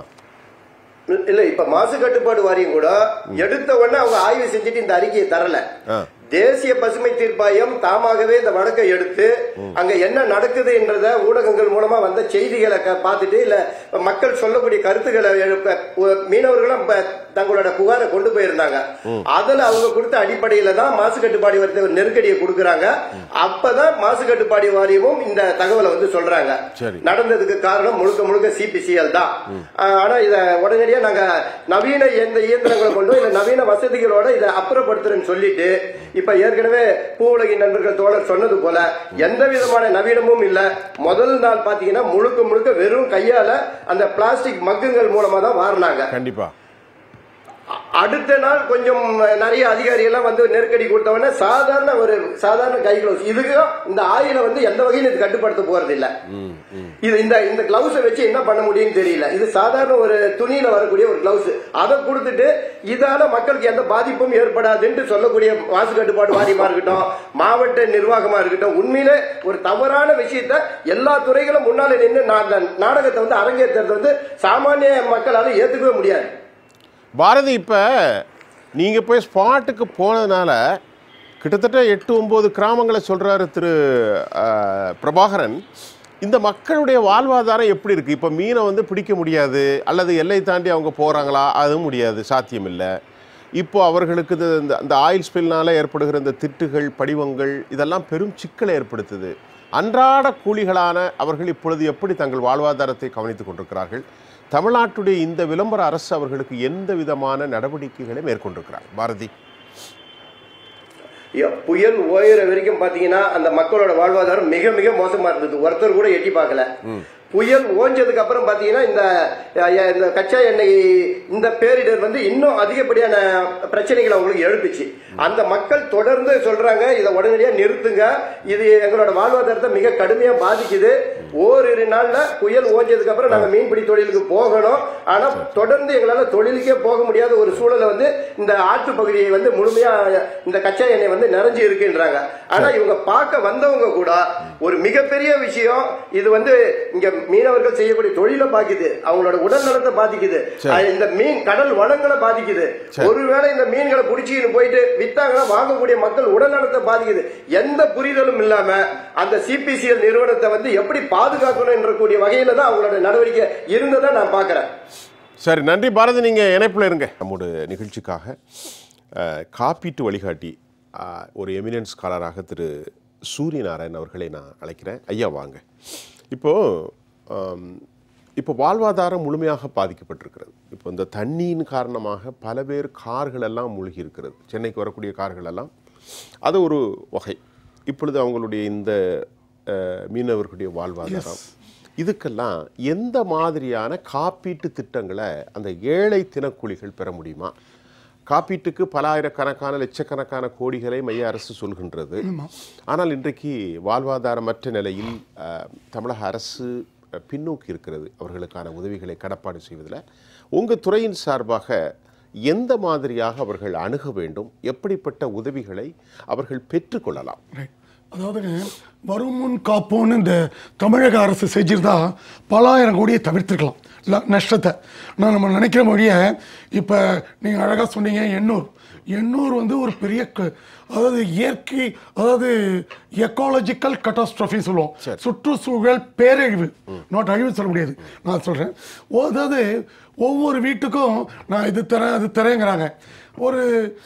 இல்ல இப்ப மாசு கட்டுப்பாடு வாரியம் கூட எடுத்த உடனே அவங்க ஆய்வு செஞ்சுட்டு இந்த அறிக்கையை தரல ஆ. தேசிய பசுமை தீர்ப்பாயம் தாமாகவே இந்த வழக்கை எடுத்து அங்க என்ன நடக்குது என்றத ஊடகங்கள் மூலமா வந்த செய்திகளை க- பார்த்துட்டு இல்ல மக்கள் சொல்லக்கூடிய கருத்துக்களை எழுப்ப உ- மீனவர்களும் ப- தங்களோட புகாரை கொண்டு போயிருந்தாங்க அதுல அவங்க கொடுத்த அடிப்படையில தான் மாசு கட்டுப்பாடு வாரியத்தை ஒரு நெருக்கடியை கொடுக்கறாங்க அப்பதான் மாசு கட்டுப்பாடு வாரியமும் இந்த தகவலை வந்து சொல்றாங்க சரி. நடந்ததுக்கு காரணம் முழுக்க முழுக்க சிபிசிஎல் தான் ஆஹ் ஆனா இத உடனடியா நாங்க நவீன எந்த இயந்திரங்களை கொண்டு இல்ல நவீன வசதிகளோட இதை அப்புறப்படுத்துறேன்னு சொல்லிட்டு இப்ப ஏற்கனவே பூவுலகின் நண்பர்கள் தோழர் சொன்னது போல எந்த விதமான நவீனமும் இல்ல முதல் நாள் பாத்தீங்கன்னா முழுக்க முழுக்க வெறும் கையால அந்த பிளாஸ்டிக் மக்குங்கள் மூலமா தான் வாரினாங்க கண்டிப்பா அடுத்த நாள் கொஞ்சம் நிறைய அதிகாரிகள் வந்து நெருக்கடி கொடுத்தவொடனே சாதாரண ஒரு சாதாரண கை கிளவுஸ் இதுக்கும் இந்த ஆயில வந்து எந்த வகையும் இது கட்டுப்படுத்த போறது இல்ல இது இந்த இந்த கிளவுஸை வச்சு என்ன பண்ண முடியும்னு தெரியல இது சாதாரண ஒரு துணியில வரக்கூடிய ஒரு கிளவுஸ் அதை கொடுத்துட்டு இதால மக்களுக்கு எந்த பாதிப்பும் ஏற்படாதுன்னு சொல்லக்கூடிய மாசு கட்டுப்பாடு வாரியமா இருக்கட்டும் மாவட்ட நிர்வாகமா இருக்கட்டும் உண்மையிலே ஒரு தவறான விஷயத்த எல்லா துறைகளும் முன்னால நின்று நா- நாடகத்தை வந்து அரங்கேற்றுறது வந்து சாமானிய மக்களால ஏத்துக்கவே முடியாது பாரதி இப்போ நீங்கள் போய் ஸ்பாட்டுக்கு போனதுனால கிட்டத்தட்ட எட்டு ஒம்பது கிராமங்களை சொல்கிறாரு திரு அஹ், பிரபாகரன் இந்த மக்களுடைய வாழ்வாதாரம் எப்படி இருக்குது இப்போ மீனை வந்து பிடிக்க முடியாது அல்லது எல்லை தாண்டி அவங்க போகிறாங்களா அதுவும் முடியாது சாத்தியம் இல்லை இப்போ அவர்களுக்கு இது இந்த இந்த ஆயில் ஸ்பில்னால ஏற்படுகிற இந்த திட்டுகள் படிவங்கள் இதெல்லாம் பெரும் சிக்கலை ஏற்படுத்துது அன்றாட கூலிகளான அவர்கள் இப்பொழுது எப்படி தங்கள் வாழ்வாதாரத்தை கவனித்துக் கொண்டிருக்கிறார்கள் தமிழ்நாட்டுடைய இந்த விளம்பர அரசு அவர்களுக்கு எந்த விதமான நடவடிக்கைகளை மேற்கொண்டிருக்கிறார் பாரதி ஐயா, புயல் ஓயிற வரைக்கும் பாத்தீங்கன்னா அந்த மக்களோட வாழ்வாதாரம் மிக மிக மோசமா இருந்தது ஒருத்தர் கூட எட்டி பார்க்கல புயல் ஓஞ்சதுக்கு அப்புறம் பாத்தீங்கன்னா இந்த அஹ், இந்த கச்சா எண்ணெய் இந்த பேரிடர் வந்து இன்னும் அதிகப்படியான பிரச்சனைகளை அவங்களுக்கு எழுப்புச்சு அந்த மக்கள் தொடர்ந்து சொல்றாங்க இதை உடனடியா நிறுத்துங்க இது எங்களோட வாழ்வாதாரத்தை மிக கடுமையா பாதிக்குது ஓரிரு நாள்ல புயல் ஓஞ்சதுக்கு அப்புறம் நாங்க மீன்பிடி தொழிலுக்கு போகணும் ஆனா தொடர்ந்து எங்களால தொழிலுக்கே போக முடியாத ஒரு சூழலை வந்து இந்த ஆற்று பகுதியை வந்து முழுமையா இந்த கச்சா எண்ணெய் வந்து நிறைஞ்சு இருக்குன்றாங்க ஆனா இவங்க பார்க்க வந்தவங்க கூட ஒரு மிகப்பெரிய விஷயம் இது வந்து இங்க மீனவர்கள் செய்யக்கூடிய தொழிலை பாக்குது அவங்களோட உடல் நலத்தை பாதிக்குது அஹ் இந்த மீன் கடல் வளங்களை பாதிக்குது ஒருவேளை இந்த மீன்களை பிடிச்சின்னு போயிட்டு வித்தாங்கன்னா வாங்கக்கூடிய மக்கள் உடல் நலத்தை பாதிக்குது எந்த புரிதலும் இல்லாம அந்த சிபிசிஎல் நிறுவனத்தை வந்து எப்படி பாதுகாக்கணும் என்ற கூடிய வகையில தான் அவங்களோட நடவடிக்கை இருந்ததை நான் பாக்குறேன் சரி நன்றி பாரதி நீங்கள் இணைப்பில் இருங்க நம்மோட நிகழ்ச்சிக்காக அஹ், காப்பீட்டு வழிகாட்டி அஹ், ஒரு எமினன்ஸ் ஸ்காலராக திரு சூரியநாராயண் அவர்களை நான் அழைக்கிறேன் ஐயா வாங்க இப்போது இப்போ வாழ்வாதாரம் முழுமையாக பாதிக்கப்பட்டிருக்கிறது இப்போ இந்த தண்ணியின் காரணமாக பல பேர் கார்கள் எல்லாம் மூழ்கி இருக்கிறது சென்னைக்கு வரக்கூடிய கார்கள் எல்லாம் அது ஒரு வகை இப்பொழுது அவங்களுடைய இந்த அஹ், மீனவர்களுடைய வாழ்வாதாரம் இதுக்கெல்லாம் எந்த மாதிரியான காப்பீட்டு திட்டங்களை அந்த ஏழை தினக்கூலிகள் பெற முடியுமா காப்பீட்டுக்கு பல ஆயிரக்கணக்கான லட்சக்கணக்கான கோடிகளை மைய அரசு சொல்கின்றது ஆனால் இன்றைக்கு வாழ்வாதாரமற்ற நிலையில் அஹ், தமிழக அரசு அஹ், பின்னோக்கி இருக்கிறது அவர்களுக்கான உதவிகளை கடப்பாடு செய்வதில் உங்கள் துறையின் சார்பாக எந்த மாதிரியாக அவர்கள் அணுக வேண்டும் எப்படிப்பட்ட உதவிகளை அவர்கள் பெற்றுக்கொள்ளலாம் Right. அதாவதுங்க வரும் முன் காப்போன்னு இந்த தமிழக அரசு செஞ்சிருந்தா பலாயிரம் கோடியை தவிர்த்திருக்கலாம் ல- நஷ்டத்தை நான் நம்ம நினைக்கிற வழிய இப்போ நீங்கள் அழகாக சொன்னீங்க எண்ணூர் எண்ணூர் வந்து ஒரு பெரிய க- அதாவது இயற்கை அதாவது எக்காலஜிக்கல் கட்டாஸ்ட்ரஃபி சொல்லுவோம் சுற்றுச்சூழல் பேரழிவு நாட் அழிவு சொல்ல முடியாது நான் சொல்கிறேன் அதாவது ஒவ்வொரு வீட்டுக்கும் நான் இது தரேன் அது தரேங்கிறாங்க ஒரு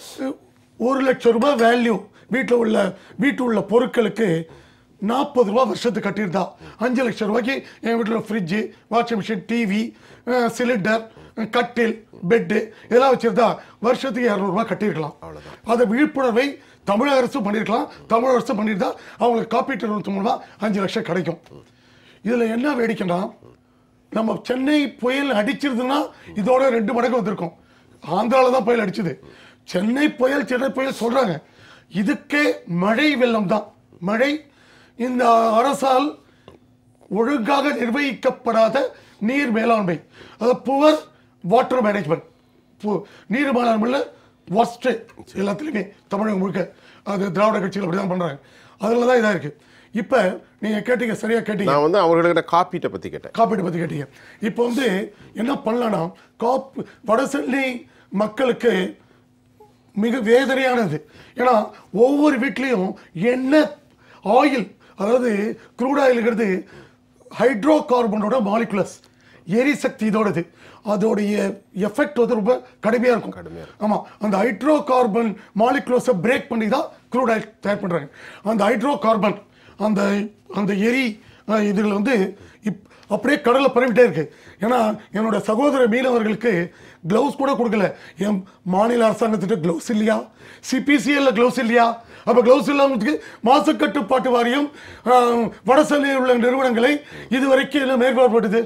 ஒரு லட்சம் ரூபாய் வேல்யூ வீட்டில் உள்ள வீட்டு உள்ள பொருட்களுக்கு நாற்பது ரூபா வருஷத்துக்கு கட்டியிருந்தா அஞ்சு லட்சம் ரூபாய்க்கு என் வீட்டில் fridge washing machine TV cylinder கட்டில் பெட்டு இதெல்லாம் வச்சிருந்தா வருஷத்துக்கு இரநூறுபா கட்டியிருக்கலாம் அதை விழிப்புணர்வை தமிழக அரசும் பண்ணியிருக்கலாம் தமிழக அரசும் பண்ணியிருந்தா அவங்களுக்கு காப்பீட்டு நிறுவனத்து மூலமா அஞ்சு லட்சம் கிடைக்கும் இதில் என்ன வேடிக்கைன்னா நம்ம சென்னை புயல் அடிச்சிருதுன்னா இதோட ரெண்டு மடங்கு வந்திருக்கும் ஆந்திரால தான் புயல் அடிச்சது சென்னை புயல் சென்னை புயல் சொல்றாங்க இதுக்கே மழை வெள்ளம் தான் மழை இந்த அரசால் ஒழுங்காக நிர்வகிக்கப்படாத நீர் மேலாண்மை அதாவது புவர் வாட்டர் மேனேஜ்மெண்ட் நீர் மேலாண்மையில் ஒஸ்ட் எல்லாத்துலேயுமே தமிழகம் முழுக்க அது திராவிட கட்சிகள் அப்படி தான் பண்ணுறாங்க அதில் தான் இதாக இருக்குது இப்போ நீங்கள் கேட்டீங்க சரியாக கேட்டீங்க நான் வந்து அவர்களுக்கு காப்பீட்டை பற்றி கேட்டேன் காப்பீடு பற்றி கேட்டீங்க இப்போ வந்து என்ன பண்ணலாம்னா காப்பு வடசென்னை மக்களுக்கு மிக வேதனையானது ஏன்னா ஒவ்வொரு வீட்லேயும் எண்ணெய் ஆயில் அதாவது க்ரூட் ஆயிலுங்கிறது ஹைட்ரோ கார்பனோட மாலிகுலஸ் எரிசக்தி இதோடது அதோடைய எஃபெக்ட் வந்து ரொம்ப கடுமையாக இருக்கும் கடுமையா ஆமாம் அந்த ஹைட்ரோ கார்பன் மாலிகுலஸை பிரேக் பண்ணி தான் க்ரூட் ஆயில் தயார் பண்ணுறாங்க அந்த ஹைட்ரோ கார்பன் அந்த அந்த எரி அஹ், இதுல வந்து இப் அப்படியே கடலில் பரவிட்டே இருக்கு ஏன்னா என்னோட சகோதர மீனவர்களுக்கு க்ளவுஸ் கூட கொடுக்கல என் மாநில அரசாங்கத்திட்ட க்ளவுஸ் இல்லையா சிபிசிஎல்ல க்ளவுஸ் இல்லையா அப்போ க்ளவுஸ் இல்லாமத்துக்கு மாசு கட்டுப்பாட்டு வாரியம் அஹ், வட சென்னையில் உள்ள நிறுவனங்களை இதுவரைக்கும் என்ன மேற்கொள்ளப்பட்டது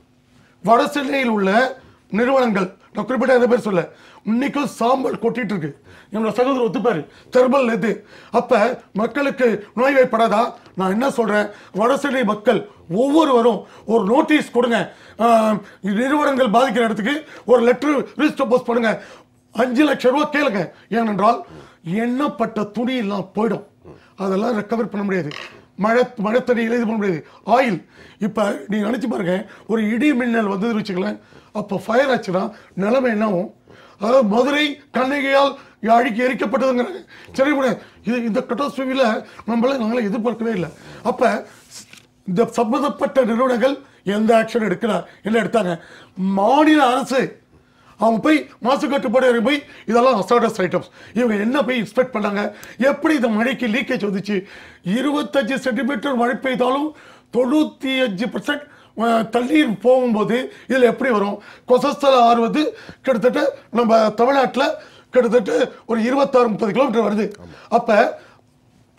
வட சென்னையில் உள்ள நிறுவனங்கள் நான் குறிப்பிட்ட எந்த பேர் சொல்ல இன்னைக்கும் சாம்பல் கொட்டிட்டு இருக்கு என்னோட சகோதரர் ஒத்துப்பாரு தெர்மல் நேத்து அப்ப மக்களுக்கு நோய்வாய்ப்படாதா நான் என்ன சொல்றேன் வட சென்னை மக்கள் ஒவ்வொருவரும் ஒரு நோட்டீஸ் கொடுங்க ஆஹ், நிறுவனங்கள் பாதிக்கிற இடத்துக்கு ஒரு லெட்டர் ரிஜிஸ்டர் போஸ்ட் பண்ணுங்க அஞ்சு லட்சம் ரூபாய் கேளுங்க ஏனென்றால் எண்ணப்பட்ட துணி எல்லாம் போயிடும் அதெல்லாம் ரெக்கவர் பண்ண முடியாது மழை மழை தண்ணியில் இது பண்ண முடியாது ஆயில் இப்போ நீங்கள் நினச்சி பாருங்க ஒரு இடி மின்னல் வந்தது வச்சுக்கலாம் அப்போ ஃபயர் ஆச்சுன்னா நிலைமை என்ன ஆகும் அதாவது மதுரை கண்ணகியால் அழுக்கி எரிக்கப்பட்டதுங்கிறாங்க சரி கூட இது இந்த கட்டோஸ்பியில் நம்மள நாங்களே எதிர்பார்க்கவே இல்லை அப்போ இந்த சம்பந்தப்பட்ட நிறுவனங்கள் எந்த ஆக்ஷன் எடுக்கல என்ன எடுத்தாங்க மாநில அரசு அவங்க போய் மாசு கட்டுப்பாடு இறங்கி போய் இதெல்லாம் அசாடஸ் ஐட்டம்ஸ் இவங்க என்ன போய் இன்ஸ்பெக்ட் பண்ணாங்க எப்படி இந்த மழைக்கு லீக்கேஜ் வந்துச்சு இருபத்தஞ்சு சென்டிமீட்டர் மழை பெய்தாலும் தொண்ணூற்றி அஞ்சு பர்சன்ட் தண்ணீர் போகும்போது இதில் எப்படி வரும் கொசஸ்தல ஆறு வந்து கிட்டத்தட்ட நம்ம தமிழ்நாட்டில் கிட்டத்தட்ட ஒரு இருபத்தாறு முப்பது கிலோமீட்டர் வருது அப்போ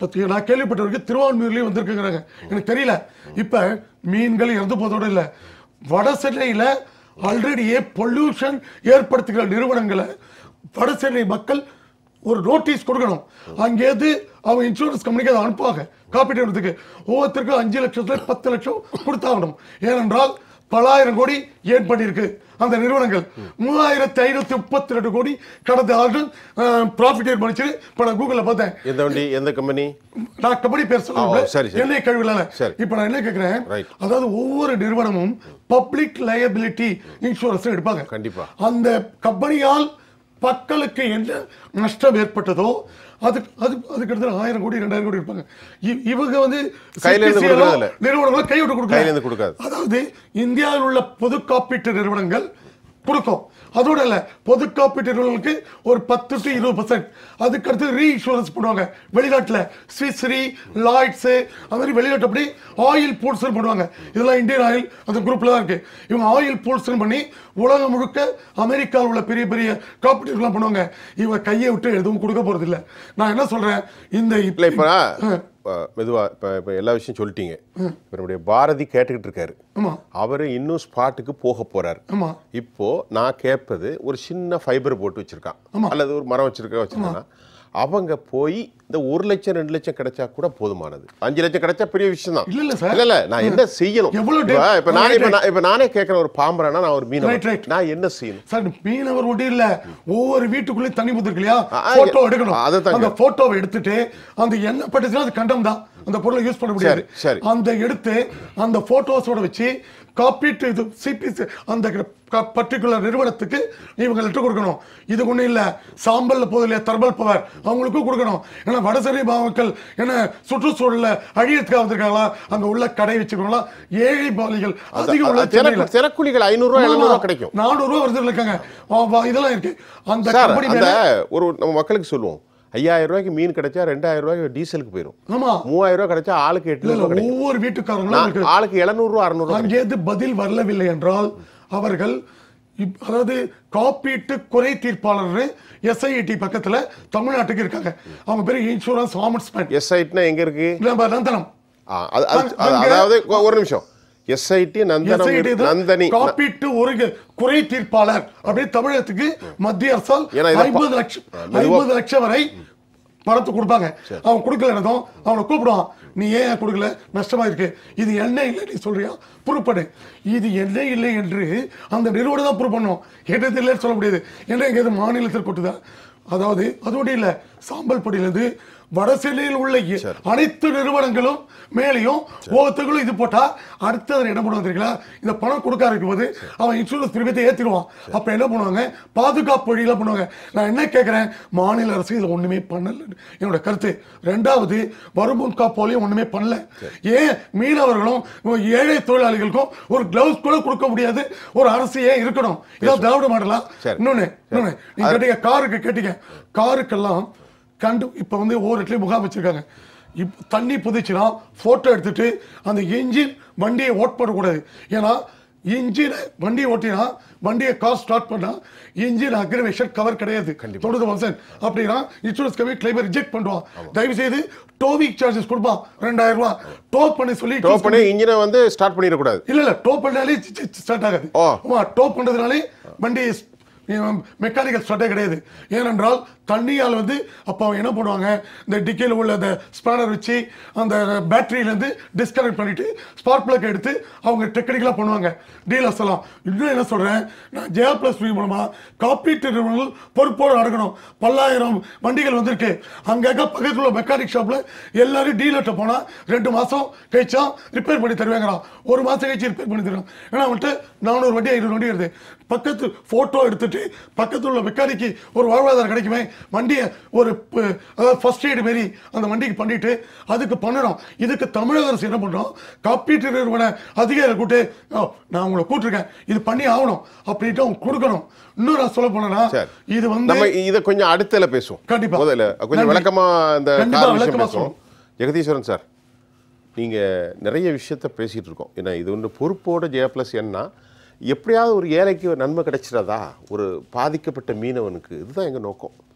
பத்தி நான் கேள்விப்பட்ட வரைக்கும் திருவான்மையூர்லயும் வந்திருக்குங்கிறாங்க எனக்கு தெரியல இப்ப மீன்கள் இறந்து போதோடு இல்ல வட சென்னையில ஆல்ரெடியே பொல்யூஷன் ஏற்படுத்துகிற நிறுவனங்களை வட சென்னை மக்கள் ஒரு நோட்டீஸ் கொடுக்கணும் அங்கேருந்து அவங்க இன்சூரன்ஸ் கம்பெனிக்கு அதை அனுப்புவாங்க காப்பீட்டு நிறுவனத்துக்கு ஒவ்வொருத்தருக்கும் அஞ்சு லட்சத்துல பத்து லட்சம் கொடுத்தாகணும் ஏனென்றால் பலாயிரம் கோடி ஏன் பண்ணியிருக்கு அந்த நிறுவனங்கள் மூவாயிரத்தி ஐநூத்தி முப்பத்தி ரெண்டு கோடி கடந்த ஆண்டு ப்ராஃபிட் ஏன் பண்ணிச்சு இப்போ நான் கூகுளில் பார்த்தேன் எந்த வண்டி எந்த கம்பெனி நான் கம்பெனி பேர் ஓ, சொல்ல சரி, சரி. என்னை கழுவில சரி. இப்போ நான் என்ன கேட்கிறேன் Right. அதாவது ஒவ்வொரு நிறுவனமும் பப்ளிக் லயபிலிட்டி இன்சூரன்ஸ் எடுப்பாங்க கண்டிப்பா. அந்த கம்பெனியால் மக்களுக்கு என்ன நஷ்டம் ஏற்பட்டதோ அது அது அதுக்கு கிட்டத்தட்ட ஆயிரம் கோடி ரெண்டாயிரம் கோடி இருப்பாங்க இ- இவங்க வந்து கையில இருந்து CPCL -ஓ கொடுக்கறதில்ல. நிறுவனங்களை கைவிட்டு கொடுக்கல கையில இருந்து கொடுக்காது. அதாவது இந்தியாவில் உள்ள பொது காப்பீட்டு நிறுவனங்கள் கொடுக்கும் அதோட இல்ல பொது காப்பீட்டு நிறுவனங்களுக்கு ஒரு பத்து டு இருபது பர்சன்ட் அதுக்கு அடுத்து ரீ இன்சூரன்ஸ் பண்ணுவாங்க வெளிநாட்டுல ஸ்விஸ் ரீ லாய்ட்ஸ் அது மாதிரி வெளிநாட்டு அப்படி ஆயில் பூல்ஸ் பண்ணுவாங்க இதெல்லாம் இந்தியன் ஆயில் அந்த குரூப்ல தான் இருக்கு இவங்க ஆயில் பூல்ஸ் பண்ணி உலகம் முழுக்க அமெரிக்காவில் உள்ள பெரிய பெரிய காப்பீட்டுலாம் பண்ணுவாங்க இவங்க கையை விட்டு எதுவும் கொடுக்க போறது இல்ல நான் என்ன சொல்றேன் இந்த இல்லை இப்போ மெதுவா இப்போ இப்போ எல்லா விஷயம் சொல்லிட்டீங்க இப்போ நம்முடைய பாரதி கேட்டுக்கிட்டு இருக்காரு ஆமா அவர் இன்னும் ஸ்பாட்டுக்கு போக போறாரு ஆமா இப்போ நான் கேட்பது ஒரு சின்ன ஃபைபர் போட்டு வச்சிருக்கான் அல்லது ஒரு மரம் வச்சிருக்க வச்சிருக்காங்கன்னா அவங்க போய் இந்த ஒரு லட்சம் ரெண்டு லட்சம் கிடைச்சா கூட போதுமானது அஞ்சு லட்சம் கிடைச்சா பெரிய விஷயம் தான் இல்ல, இல்ல சார். இல்ல இல்ல நான் என்ன செய்யணும் எவ்வளவு இப்ப டே- இப்ப நான் Right, இப்ப right. நான் இப்ப நானே கேட்கிறேன் ஒரு பாம்பரனா நான் ஒரு Right, மீனவர் right. நான் என்ன செய்யணும் சார் மீனவர் ஒட்டி இல்ல ஒவ்வொரு வீட்டுக்குள்ளேயும் தண்ணி புத்து இருக்கு இல்லையா ஆ, போட்டோ ஆ, எடுக்கணும் அதைத்தாங்க. அந்த போட்டோவை எடுத்துட்டு அந்த என்ன பட்டுச்சுன்னா அது கண்டம் தான் அந்த பொருளை யூஸ் பண்ண முடியாது சரி, சரி. அந்த எடுத்து அந்த போட்டோஸோட வச்சு காப்பீட்டு இது சிபிசி அந்த பர்டிகுலர் நிறுவனத்துக்கு இவங்க லெட்டர் கொடுக்கணும் இது ஒண்ணும் இல்ல சாம்பல்ல போதும் இல்லையா தர்மல் பவர் அவங்களுக்கும் கொடுக்கணும் ஏன்னா வடசென்னை மக்கள் என்ன சுற்றுச்சூழல்ல அழியத்துக்காக வந்திருக்காங்களா அங்க உள்ள கடை வச்சிருக்காங்களா ஏழை பாலிகள் அதிகம் உள்ள சென்னையில தினக்கூ- தினக்கூலிகள் ஐநூறு ரூபாய் எழுநூறு ரூபாய் கிடைக்கும் நானூறு ரூபா வருது இருக்காங்க வா- வா- இதெல்லாம் இருக்கு அந்த சார் கம்பெனி அந்த மேல ஒரு நம்ம மக்களுக்கு சொல்லுவோம் ஐயாயிரம் ரூபாய்க்கு மீன் கிடைச்சா ரெண்டாயிரம் ரூபாய்க்கு டீசலுக்கு போயிடும் ஆமா மூவாயிரம் ரூபாய் கிடைச்சா ஆளுக்கு எட்டு இல்ல, இல்ல, ரூபாய் கிடைக்கும் ஒவ்வொரு வீட்டுக்காரங்களும் நான் இருக்கு ஆளுக்கு எழுநூறு ரூபா அறுநூறு ரூபாய் அங்கேருந்து பதில் வரவில்லை என்றால் அவர்கள் இப்- அதாவது காப்பீட்டு குறை தீர்ப்பாளர் எஸ்ஐடி பக்கத்துல தமிழ்நாட்டுக்கு இருக்காங்க அவங்க பேரு இன்சூரன்ஸ் ஆமட்ஸ்மேன் எஸ்ஐட்னா எங்க இருக்கு நம்ம நந்தனம் ஆ, அது- அது- அது- அங்க- அதாவது ஒ- ஒரு நிமிஷம் எஸ்ஐடி நந்தனம் SIT இருக்கு- தான் நந்தனி காப்பீட்டு ஒரு குறை தீர்ப்பாளர் அப்படி தமிழகத்துக்கு மத்திய அரசால் ஏன்னா இதை பா- ஐம்பது லட்சம் ஆ, மெதுவா- ஐம்பது லட்சம் வரை பணத்தை கொடுப்பாங்க அவன் கொடுக்கலனதும் அவனை கூப்பிடுவான் நீ ஏன் கொடுக்கல நஷ்டமா இருக்கு இது என்ன இல்லை நீ சொல்றியா ப்ரூவ் பண்ணு இது என்ன இல்லை என்று அந்த நிறுவனம் தான் ப்ரூவ் பண்ணும் என்னது இல்லைன்னு சொல்ல முடியாது என்ன எங்கேயாவது மாநிலத்தில் கொட்டுதா அதாவது அதோட இல்ல சாம்பல் படியிலிருந்து வடசென்னையில் உள்ள எ- அனைத்து நிறுவனங்களும் மேலேயும் ஒவ்வொருத்தங்களும் இது போட்டா அடுத்தது என்ன பண்ணுவாங்க தெரியுங்களா இந்த பணம் கொடுக்க இருக்கும் போது அவன் இன்சூரன்ஸ் பிரீமியத்தை ஏத்திடுவான் அப்ப என்ன பண்ணுவாங்க பாதுகாப்பு வழியில பண்ணுவாங்க நான் என்ன கேட்கிறேன் மாநில அரசு இதுல ஒண்ணுமே பண்ணல என்னோட கருத்து ரெண்டாவது வருமுன் காப்போலையும் ஒண்ணுமே பண்ணல ஏன் மீனவர்களும் ஏழை தொழிலாளிகளுக்கும் ஒரு கிளவுஸ் கூட கொடுக்க முடியாது ஒரு அரசு ஏன் இருக்கணும் இதான் திராவிட மாடலா சரி. இன்னொன்னு இன்னொன்னு நீங்க கேட்டீங்க காருக்கு கேட்டீங்க காருக்கெல்லாம் கண்டு இப்போ வந்து ஒவ்வொரு இடத்துலையும் முகாம் வச்சிருக்காங்க இப்போ தண்ணி புதிச்சுனா ஃபோட்டோ எடுத்துட்டு அந்த இன்ஜின் வண்டியை ஓட் பண்ணக்கூடாது ஏன்னா இன்ஜினை வண்டியை ஓட்டினா வண்டியை கார் ஸ்டார்ட் பண்ணா இன்ஜின் அக்ரிவேஷன் கவர் கிடையாது தொண்ணூறு பர்சன்ட் அப்படின்னா இன்சூரன்ஸ் கம்பெனி கிளைமர் ரிஜெக்ட் பண்ணுவான் தயவு செய்து டோவிங் சார்ஜஸ் கொடுப்பான் ரெண்டாயிரம் ரூபாய் டோ பண்ணி சொல்லி டோ பண்ணி இன்ஜினை வந்து ஸ்டார்ட் பண்ணிடக்கூடாது இல்ல இல்ல டோ பண்ணாலே ஸ்டார்ட் ஆகாது ஓ. ஆமா டோ பண்றதுனாலே வண்டி மெக்கானிக்கல் ஸ்டார்ட்டே கிடையாது ஏனென்றால் தண்ணியால் வந்து அப்போ அவங்க என்ன பண்ணுவாங்க இந்த டிக்கியில் உள்ள அந்த ஸ்பேனர் வச்சு அந்த பேட்டரியிலேருந்து டிஸ்கனெக்ட் பண்ணிட்டு ஸ்பார்க் பிளக் எடுத்து அவங்க டெக்னிக்கலாக பண்ணுவாங்க டீலர்ஸ் எல்லாம் இன்னும் என்ன சொல்கிறேன் நான் ஜெயா பிளஸ் வி மூலமாக காப்பீட்டு நிறுவனங்கள் பொறுப்போடு நடக்கணும் பல்லாயிரம் வண்டிகள் வந்திருக்கு அங்கங்கே பக்கத்தில் உள்ள மெக்கானிக் ஷாப்பில் எல்லாரும் டீலர்கிட்ட போனால் ரெண்டு மாதம் கழிச்சா ரிப்பேர் பண்ணி தருவாங்கறான் ஒரு மாதம் கழிச்சு ரிப்பேர் பண்ணி தருவாங்க ஏன்னா அவன்கிட்ட நானூறு வண்டி ஐநூறு வண்டி வருது பக்கத்து ஃபோட்டோ எடுத்துட்டு பக்கத்தில் உள்ள மெக்கானிக்கு ஒரு வாழ்வாதாரம் கிடைக்குமே வண்டியை ஒரு ப- அதாவது ஃபர்ஸ்ட் எய்டு மாரி அந்த வண்டிக்கு பண்ணிட்டு அதுக்கு பண்ணணும் இதுக்கு தமிழக அரசு என்ன பண்ணுறோம் காப்பீட்டு நிறுவன அதிகாரி கூட்டு "ஓ, நான் உங்களை கூட்டிருக்கேன் இது பண்ணி ஆகணும் அப்படின்ட்டு அவங்க கொடுக்கணும் இன்னும் நான் சொல்ல போனேன்னா சரி. இது வந்து நம்ம இதை கொஞ்சம் அடுத்தல பேசுவோம் கண்டிப்பா. முதல்ல கொஞ்சம் நன்றி. விளக்கமா இந்த கண்டிப்பா கார் விஷயம் விளக்கமா பேசுவோம் ஜெகதீஸ்வரன் சார் நீங்க நிறைய விஷயத்த பேசிட்டு இருக்கோம் ஏன்னா இது ஒன்று பொறுப்போட ஜெயா பிளஸ் என்ன எப்படியாவது ஒரு ஏழைக்கு ஒரு நன்மை கிடைச்சிடாதா ஒரு பாதிக்கப்பட்ட மீனவனுக்கு இதுதான் எங்க நோக்கம்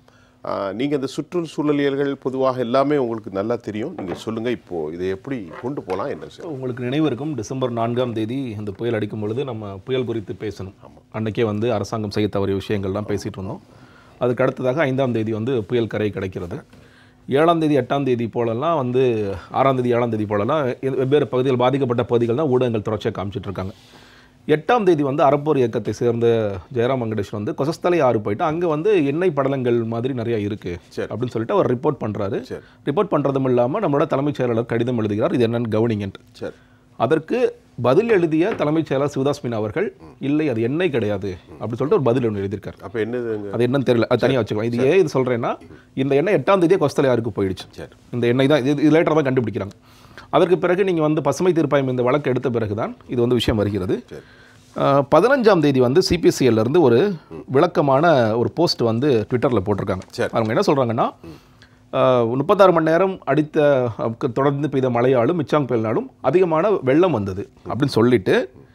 ஆஹ், நீங்க இந்த சுற்றுச்சூழலியல்கள் பொதுவாக எல்லாமே உங்களுக்கு நல்லா தெரியும் நீங்க சொல்லுங்க இப்போ இதை எப்படி கொண்டு போகலாம் என்ன செய்யலாம் உங்களுக்கு நினைவு இருக்கும் டிசம்பர் நான்காம் தேதி இந்த புயல் அடிக்கும் பொழுது நம்ம புயல் குறித்து பேசணும் அன்னைக்கே வந்து அரசாங்கம் செய்ய தவறிய விஷயங்கள்லாம் பேசிட்டு இருந்தோம் அதுக்கு அடுத்ததாக ஐந்தாம் தேதி வந்து புயல் கரை கிடைக்கிறது ஏழாம் தேதி எட்டாம் தேதி போலலாம் வந்து ஆறாம் தேதி ஏழாம் தேதி போலலாம் இது வெவ்வேறு பகுதிகள் பாதிக்கப்பட்ட பகுதிகள் தான் ஊடகங்கள் தொடர்ச்சியாக காமிச்சிட்டு இருக்காங்க எட்டாம் தேதி வந்து அறப்போர் இயக்கத்தை சேர்ந்த ஜெயராம் வெங்கடேஷ் வந்து கொசஸ்தலை ஆறு போயிட்டு அங்கே வந்து எண்ணெய் படலங்கள் மாதிரி நிறைய இருக்கு சரி. அப்படின்னு சொல்லிட்டு அவர் ரிப்போர்ட் பண்றாரு சரி. ரிப்போர்ட் பண்றதும் இல்லாமல் நம்மளோட தலைமைச் செயலாளர் கடிதம் எழுதுகிறார் இது என்னன்னு கவனிங்கன்ட்டு சரி அதற்கு பதில் எழுதிய தலைமைச் செயலாளர் சிவதாஸ் மீனா அவர்கள் இல்லை அது எண்ணெய் கிடையாது அப்படின்னு சொல்லிட்டு ஒரு பதில் ஒன்று எழுதியிருக்காரு அப்ப என்னதுங்க அது என்னன்னு தெரியல அது தனியாக வச்சுக்கலாம் இது ஏன் இது சொல்றேன்னா இந்த எண்ணெய் எட்டாம் தேதியே கொஸ்தலையாருக்கு போயிடுச்சு சரி. இந்த எண்ணெய் தான் இது இது லேட்டராக தான் கண்டுபிடிக்கிறாங்க அதற்கு பிறகு நீங்க வந்து பசுமை தீர்ப்பாயம் இந்த வழக்கு எடுத்த பிறகு தான் இது வந்து விஷயம் வருகிறது அஹ், பதினஞ்சாம் தேதி வந்து CPCL ல இருந்து ஒரு விளக்கமான ஒரு போஸ்ட் வந்து ட்விட்டரில் போட்டிருக்காங்க சரி. அவங்க என்ன சொல்றாங்கன்னா அஹ், முப்பத்தாறு மணி நேரம் அடித்த அஹ், தொடர்ந்து பெய்த மழையாலும் மிச்சாங் புயலினாலும் அதிகமான வெள்ளம் வந்தது அப்படின்னு சொல்லிட்டு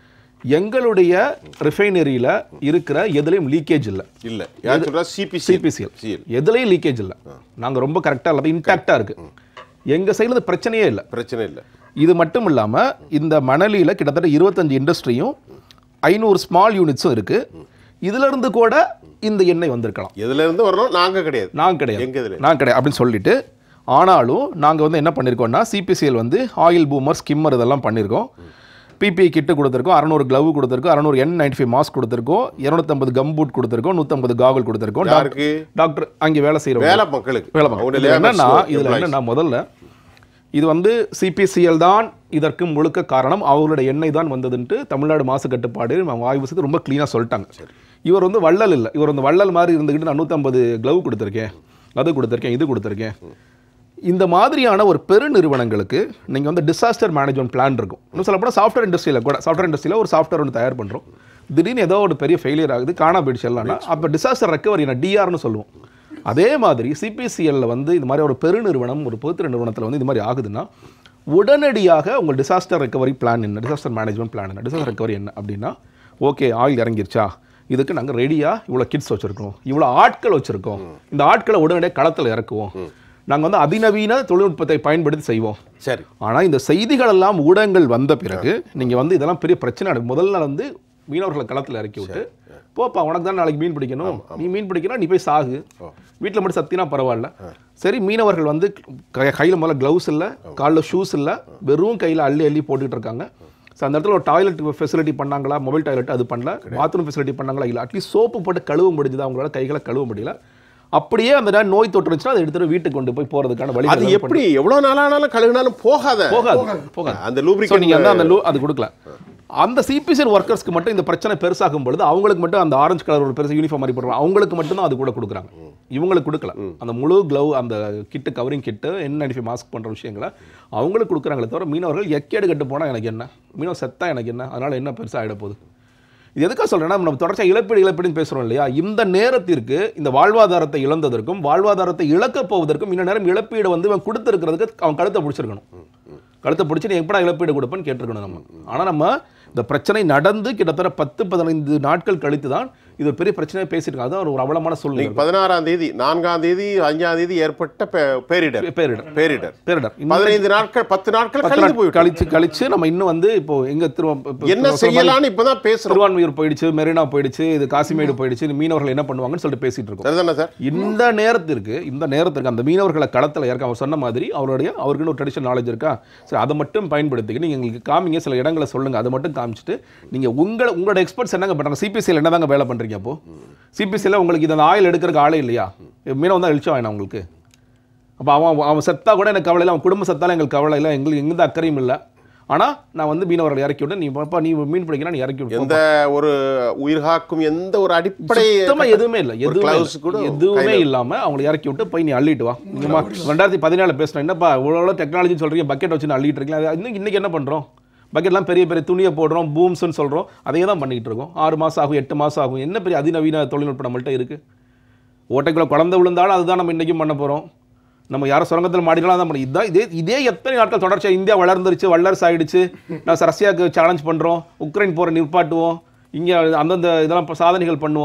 எங்களுடைய ரிஃபைனரியில் இருக்கிற எதுலேயும் லீக்கேஜ் இல்லை இல்ல யார் சொல்றா சிபிசி சிபிசிஎல் எதுலேயும் லீக்கேஜ் இல்லை நாங்கள் ரொம்ப கரெக்டாக இல்லை இன்டாக்டாக இருக்கு எங்கள் சைடில் பிரச்சனையே இல்லை பிரச்சனை இல்ல இது மட்டும் இல்லாமல் இந்த மணலியில் கிட்டத்தட்ட இருபத்தஞ்சு இண்டஸ்ட்ரியும் ஐநூறு ஸ்மால் யூனிட்ஸும் இருக்கு இதுல இருந்து கூட இந்த எண்ணெய் வந்திருக்கலாம் எதுல இருந்து வரணும் நாங்க கிடையாது நான் கிடையாது எங்க இதுல நான் கிடையாது அப்படின்னு சொல்லிட்டு ஆனாலும் நாங்கள் வந்து என்ன பண்ணியிருக்கோம்னா சிபிசிஎல் வந்து ஆயில் பூமர் ஸ்கிம்மர் இதெல்லாம் பண்ணியிருக்கோம் பிபிஐ கிட்டு கொடுத்துருக்கோம் அறநூறு க்ளவ் கொடுத்துருக்கோம் அறநூறு என் நைன்டி ஃபைவ் மாஸ்க் கொடுத்துருக்கோம் இரநூத்தம்பது கம் பூட் கொடுத்துருக்கோம் நூற்றம்பது காகல் கொடுத்துருக்கோம் யாருக்கு? டாக்டர் அங்கே வேலை செய்கிறோம் வேலை மக்களுக்கு வேலை பார்க்கணும். அவங்க இதுல labours, என்னன்னா இதுல employees. என்னன்னா முதல்ல இது வந்து சிபிசிஎல் தான் இதற்கு முழுக்க காரணம் அவர்களுடைய எண்ணெய் தான் வந்ததுன்ட்டு தமிழ்நாடு மாசு கட்டுப்பாடு அவங்க ஆய்வு செய்து ரொம்ப க்ளீனாக சொல்லிட்டாங்க இவர் வந்து வள்ளல் இல்லை இவர் வந்து வள்ளல் மாதிரி இருந்துக்கிட்டு நான் நூற்றம்பது க்ளவ் கொடுத்துருக்கேன் அது கொடுத்துருக்கேன் இது கொடுத்துருக்கேன் இந்த மாதிரியான ஒரு பெரு நிறுவனங்களுக்கு நீங்கள் வந்து டிசாஸ்டர் மேனேஜ்மெண்ட் பிளான் இருக்கும் இன்னும் சொல்லப்போனால் சாஃப்ட்வேர் இண்டஸ்ட்ரியில் கூட சாஃப்ட்வேர் இண்டஸ்ட்ரியில் ஒரு சாஃப்ட்வேர் ஒன்று தயார் பண்ணுறோம் திடீர்னு ஏதோ ஒரு பெரிய ஃபெயிலியர் ஆகுது காணா போயிடுச்சு எல்லாம்னா அப்போ டிசாஸ்டர் ரெக்கவரி நான் டிஆர்னு சொல்லுவோம் அதே மாதிரி சிபிசிஎல்ல வந்து இது மாதிரி ஒரு பெருநிறுவனம் ஒரு பொதுத்துறை நிறுவனத்தில் வந்து இது மாதிரி ஆகுதுன்னா உடனடியாக உங்கள் டிசாஸ்டர் ரெக்கவரி பிளான் என்ன டிசாஸ்டர் மேனேஜ்மெண்ட் பிளான் என்ன டிசாஸ்டர் ரெக்கவரி என்ன அப்படின்னா ஓகே ஆயில் இறங்கிருச்சா இதுக்கு நாங்கள் ரெடியாக இவ்வளோ கிட்ஸ் வச்சுருக்கோம் இவ்வளோ ஆட்கள் வச்சுருக்கோம் இந்த ஆட்களை உடனடியாக களத்தில் இறக்குவோம் நாங்கள் வந்து அதிநவீன தொழில்நுட்பத்தை பயன்படுத்தி செய்வோம் சரி ஆனால் இந்த செய்திகள் எல்லாம் ஊடகங்கள் வந்த பிறகு நீங்கள் வந்து இதெல்லாம் பெரிய பிரச்சனை நடக்கும் முதல்ல வந்து மீனவர்களை களத்தில் இறக்கி விட்டு போப்பா உனக்கு தான் நாளைக்கு மீன் பிடிக்கணும் நீ மீன் பிடிக்கணும் நீ போய் சாகு வீட்டில் மட்டும் சத்தினா பரவாயில்ல சரி மீனவர்கள் வந்து கையில் முதல்ல க்ளவுஸ் இல்லை காலில் ஷூஸ் இல்லை வெறும் கையில் அள்ளி அள்ளி போட்டுக்கிட்டு இருக்காங்க ஸோ அந்த இடத்துல ஒரு டாய்லெட் ஃபெசிலிட்டி பண்ணாங்களா மொபைல் டாய்லெட் அது பண்ணல பாத்ரூம் ஃபெசிலிட்டி பண்ணாங்களா இல்லை அட்லீஸ்ட் சோப்பு போட்டு கழுவ முடிஞ்சுது அவங்களால கைகளை கழுவ முடியல அப்படியே அந்த நேரம் நோய் தொற்று இருந்துச்சுன்னா அதை எடுத்துட்டு வீட்டுக்கு கொண்டு போய் போறதுக்கான வழி அது எப்படி எவ்வளவு நாளானாலும் கழுகுனாலும் போகாத போகாது போகாது அந்த So, lubricant நீங்க வந்து அந்த லூ அது கொடுக்கல அந்த சிபிசிஎல் ஒர்க்கர்ஸ்க்கு மட்டும் இந்த பிரச்சனை பெருசாகும் பொழுது அவங்களுக்கு மட்டும் அந்த ஆரஞ்சு கலர் ஒரு பெருசு யூனிஃபார்ம் மாதிரி போடுறாங்க அவங்களுக்கு மட்டும் தான் அது கூட கொடுக்குறாங்க இவங்களுக்கு கொடுக்கல அந்த முழு க்ளவ் அந்த kit covering kit N ninety mask பண்ற விஷயங்களை அவங்களுக்கு கொடுக்குறாங்களே தவிர மீனவர்கள் எக்கேடு கட்டு போனா எனக்கு என்ன மீனவர் செத்தா எனக்கு என்ன அதனால என்ன பெருசா ஆயிட போகுது இது எதுக்காக சொல்றேன்னா நம்ம தொடர்ச்சியாக இழப்பீடு இழப்பீடுன்னு பேசுறோம் இல்லையா இந்த நேரத்திற்கு இந்த வாழ்வாதாரத்தை இழந்ததற்கும் வாழ்வாதாரத்தை இழக்கப் போவதற்கும் இந்த நேரம் இழப்பீடு வந்து இவன் கொடுத்துருக்கிறதுக்கு அவன் கழுத்தை பிடிச்சிருக்கணும் கழுத்தை பிடிச்சி நீ எப்படா இழப்பீடு கொடுப்பேன்னு கேட்டிருக்கணும் நம்ம ஆனால் நம்ம இந்த பிரச்சனை நடந்து கிட்டத்தட்ட பத்து பதினைந்து நாட்கள் கழித்து தான் இது ஒரு பெரிய பிரச்சனையை பேசிட்டு இருக்காங்க அதான் ஒரு அவலமான சூழ்நிலை நீங்க பதினாறாம் தேதி நான்காம் தேதி அஞ்சாம் தேதி ஏற்பட்ட பே- பேரிடர் பேரிடர் பேரிடர் பேரிடர் இன்னும் பதினைந்து நாட்கள் பத்து நாட்கள் பத்து கழிந்து நாள் போயிட்டு கழிச்சு கழிச்சு நம்ம இன்னும் வந்து இப்போ எங்க திருவ என்ன செய்யலாம்னு இப்பதான் பேசுறோம் திருவான்மையூர் போயிடுச்சு மெரினா போயிடுச்சு இது காசிமேடு போயிடுச்சு இந்த மீனவர்கள் என்ன பண்ணுவாங்கன்னு சொல்லிட்டு பேசிட்டு இருக்கோம் சரிதானே சார் இந்த நேரத்திற்கு இந்த நேரத்திற்கு அந்த மீனவர்களை களத்தில் இறக்க அவர் சொன்ன மாதிரி அவருடைய அவருக்குன்னு ஒரு ட்ரெடிஷன் நாலேஜ் இருக்கா சரி அதை மட்டும் பயன்படுத்திக்கிட்டு நீங்கள் எங்களுக்கு காமிங்க சில இடங்களை சொல்லுங்க அதை மட்டும் காமிச்சிட்டு நீங்கள் உங்களை உங்களோட எக்ஸ்பர்ட்ஸ் என்னங்க பண்ணுறாங்க சிபிசியில் என்னதாங்க வேலை பண்ணுறீங்க அப்போ சிபிசியில் உங்களுக்கு இந்த ஆயில் எடுக்கிறதுக்கு ஆளே இல்லையா மீனவன் தான் எழுச்சா வேணாம் உங்களுக்கு அப்போ அவன் அவன் செத்தா கூட எனக்கு கவலை இல்லை அவன் குடும்பம் செத்தாலும் எங்களுக்கு கவலை இல்லை எங்களுக்கு எந்த அக்கறையும் இல்லை ஆனால் நான் வந்து மீனவர்களை இறக்கி விட்டு நீ பாப்பா நீ மீன் பிடிக்கிறா நீ இறக்கி விட்டு எந்த ஒரு உயிர்காக்கும் எந்த ஒரு அடிப்படை சுத்தமா எதுவுமே இல்ல ஒரு எதுவுமே gloves இல்ல. கூட எதுவுமே கையில- இல்லாம அவங்களை இறக்கி விட்டு போய் நீ அள்ளிட்டு வா நீங்கம்மா ரெண்டாயிரத்தி பதினாலு பேசுறேன் என்னப்பா இவ்வளோ டெக்னாலஜின்னு சொல்றீங்க பக்கெட் வச்சு அள்ளிட்டு இருக்கீங்களா அது இன்னைக்கு இன்னைக்கு என்ன பண்றோம் பக்கெட்லாம் பெரிய பெரிய துணியை போடுறோம் பூம்ஸ்னு சொல்றோம் அதையே தான் பண்ணிக்கிட்டு இருக்கோம் ஆறு மாசம் ஆகும் எட்டு மாசம் ஆகும் என்ன பெரிய அதிநவீன தொழில்நுட்பம் நம்மள்ட்ட இருக்கு ஓட்டைக்குள்ள குழந்தை விழுந்தாலும் அதுதான் நம்ம இன்னைக்கும் பண்ண போறோம் நம்ம யாரும் சுரங்கத்தில் மாடிக்கலாம் தான் பண்ணி இதுதான் இதே இதே எத்தனை நாட்கள் தொடர்ச்சியாக இந்தியா வளர்ந்துருச்சு வல்லரசு ஆயிடுச்சு நான் ரஷ்யாவுக்கு சேலஞ்ச் பண்ணுறோம் உக்ரைன் போரை நிற்பாட்டுவோம் இங்கே அந்தந்த இதெல்லாம் இப்ப சாதனைகள் பண்ணுவோம்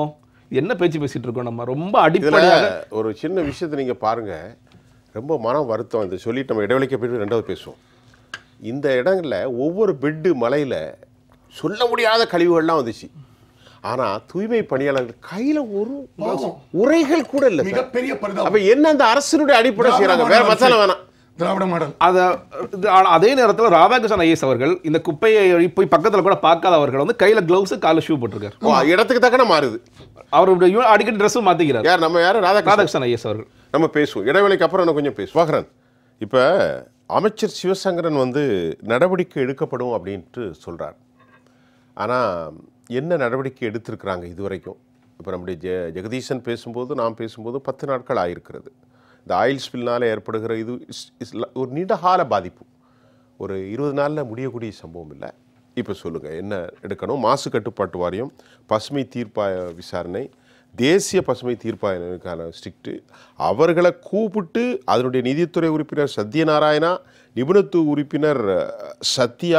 என்ன பேச்சு பேசிட்டு இருக்கோம் நம்ம ரொம்ப இதுல அடிப்படையாக ஒரு சின்ன விஷயத்தை நீங்க பாருங்க ரொம்ப மனம் வருத்தம் இது சொல்லிட்டு நம்ம இடைவெளிக்கு போயிட்டு ரெண்டாவது பேசுவோம் இந்த இடங்கள்ல ஒவ்வொரு பெட்டு மலையில சொல்ல முடியாத கழிவுகள்லாம் வந்துச்சு ஆனா தூய்மை பணியாளர்கள் கையில ஒரு உரைகள் கூட இல்ல சார் மிகப்பெரிய பரிதாபம் அப்ப என்ன அந்த அரசினுடைய அடிப்படை செய்யறாங்க வேற திராவிட மசாலா வேணாம் திராவிட மாடல் அத இது ஆனா அதே நேரத்துல ராதாகிருஷ்ணன் ஐஎஸ் அவர்கள் இந்த குப்பையை போய் பக்கத்துல கூட பார்க்காத அவர்கள் வந்து கையில கிளவுஸ் கால ஷூ போட்டிருக்காரு ஓ, இடத்துக்கு தக்கன மாறுது அவருடைய யூ- அடிக்கடி ட்ரெஸ்ஸும் மாத்திக்கிறார் யார் நம்ம யாரும் ராதாகிருஷ்ணன் ராதாகிருஷ்ணன் ஐஎஸ் அவர்கள் நம்ம பேசுவோம் இடைவேளைக்கு அப்புறம் நான் கொஞ்சம் பேசுவோம் வாகரன் இப்போ அமைச்சர் சிவசங்கரன் வந்து நடவடிக்கை எடுக்கப்படும் அப்படின்ட்டு சொல்றார் ஆனால் என்ன நடவடிக்கை எடுத்திருக்கிறாங்க இதுவரைக்கும் இப்போ நம்முடைய ஜெ ஜெகதீசன் பேசும்போது நாம் பேசும்போது பத்து நாட்கள் ஆயிருக்கிறது இந்த ஆயில் ஸ்பில்னால் ஏற்படுகிற இது இஸ்- இஸ் ல- ஒரு நீண்டகால பாதிப்பு ஒரு இருபது நாளில் முடியக்கூடிய சம்பவம் இல்லை இப்போ சொல்லுங்கள் என்ன எடுக்கணும் மாசு கட்டுப்பாட்டு வாரியம் பசுமை தீர்ப்பாய விசாரணை தேசிய பசுமை தீர்ப்பாயத்திற்கான ஸ்ட்ரிக்ட்டு அவர்களை கூப்பிட்டு அதனுடைய நிதித்துறை உறுப்பினர் சத்யநாராயணா நிபுணத்துவ உறுப்பினர் அஹ், சத்யா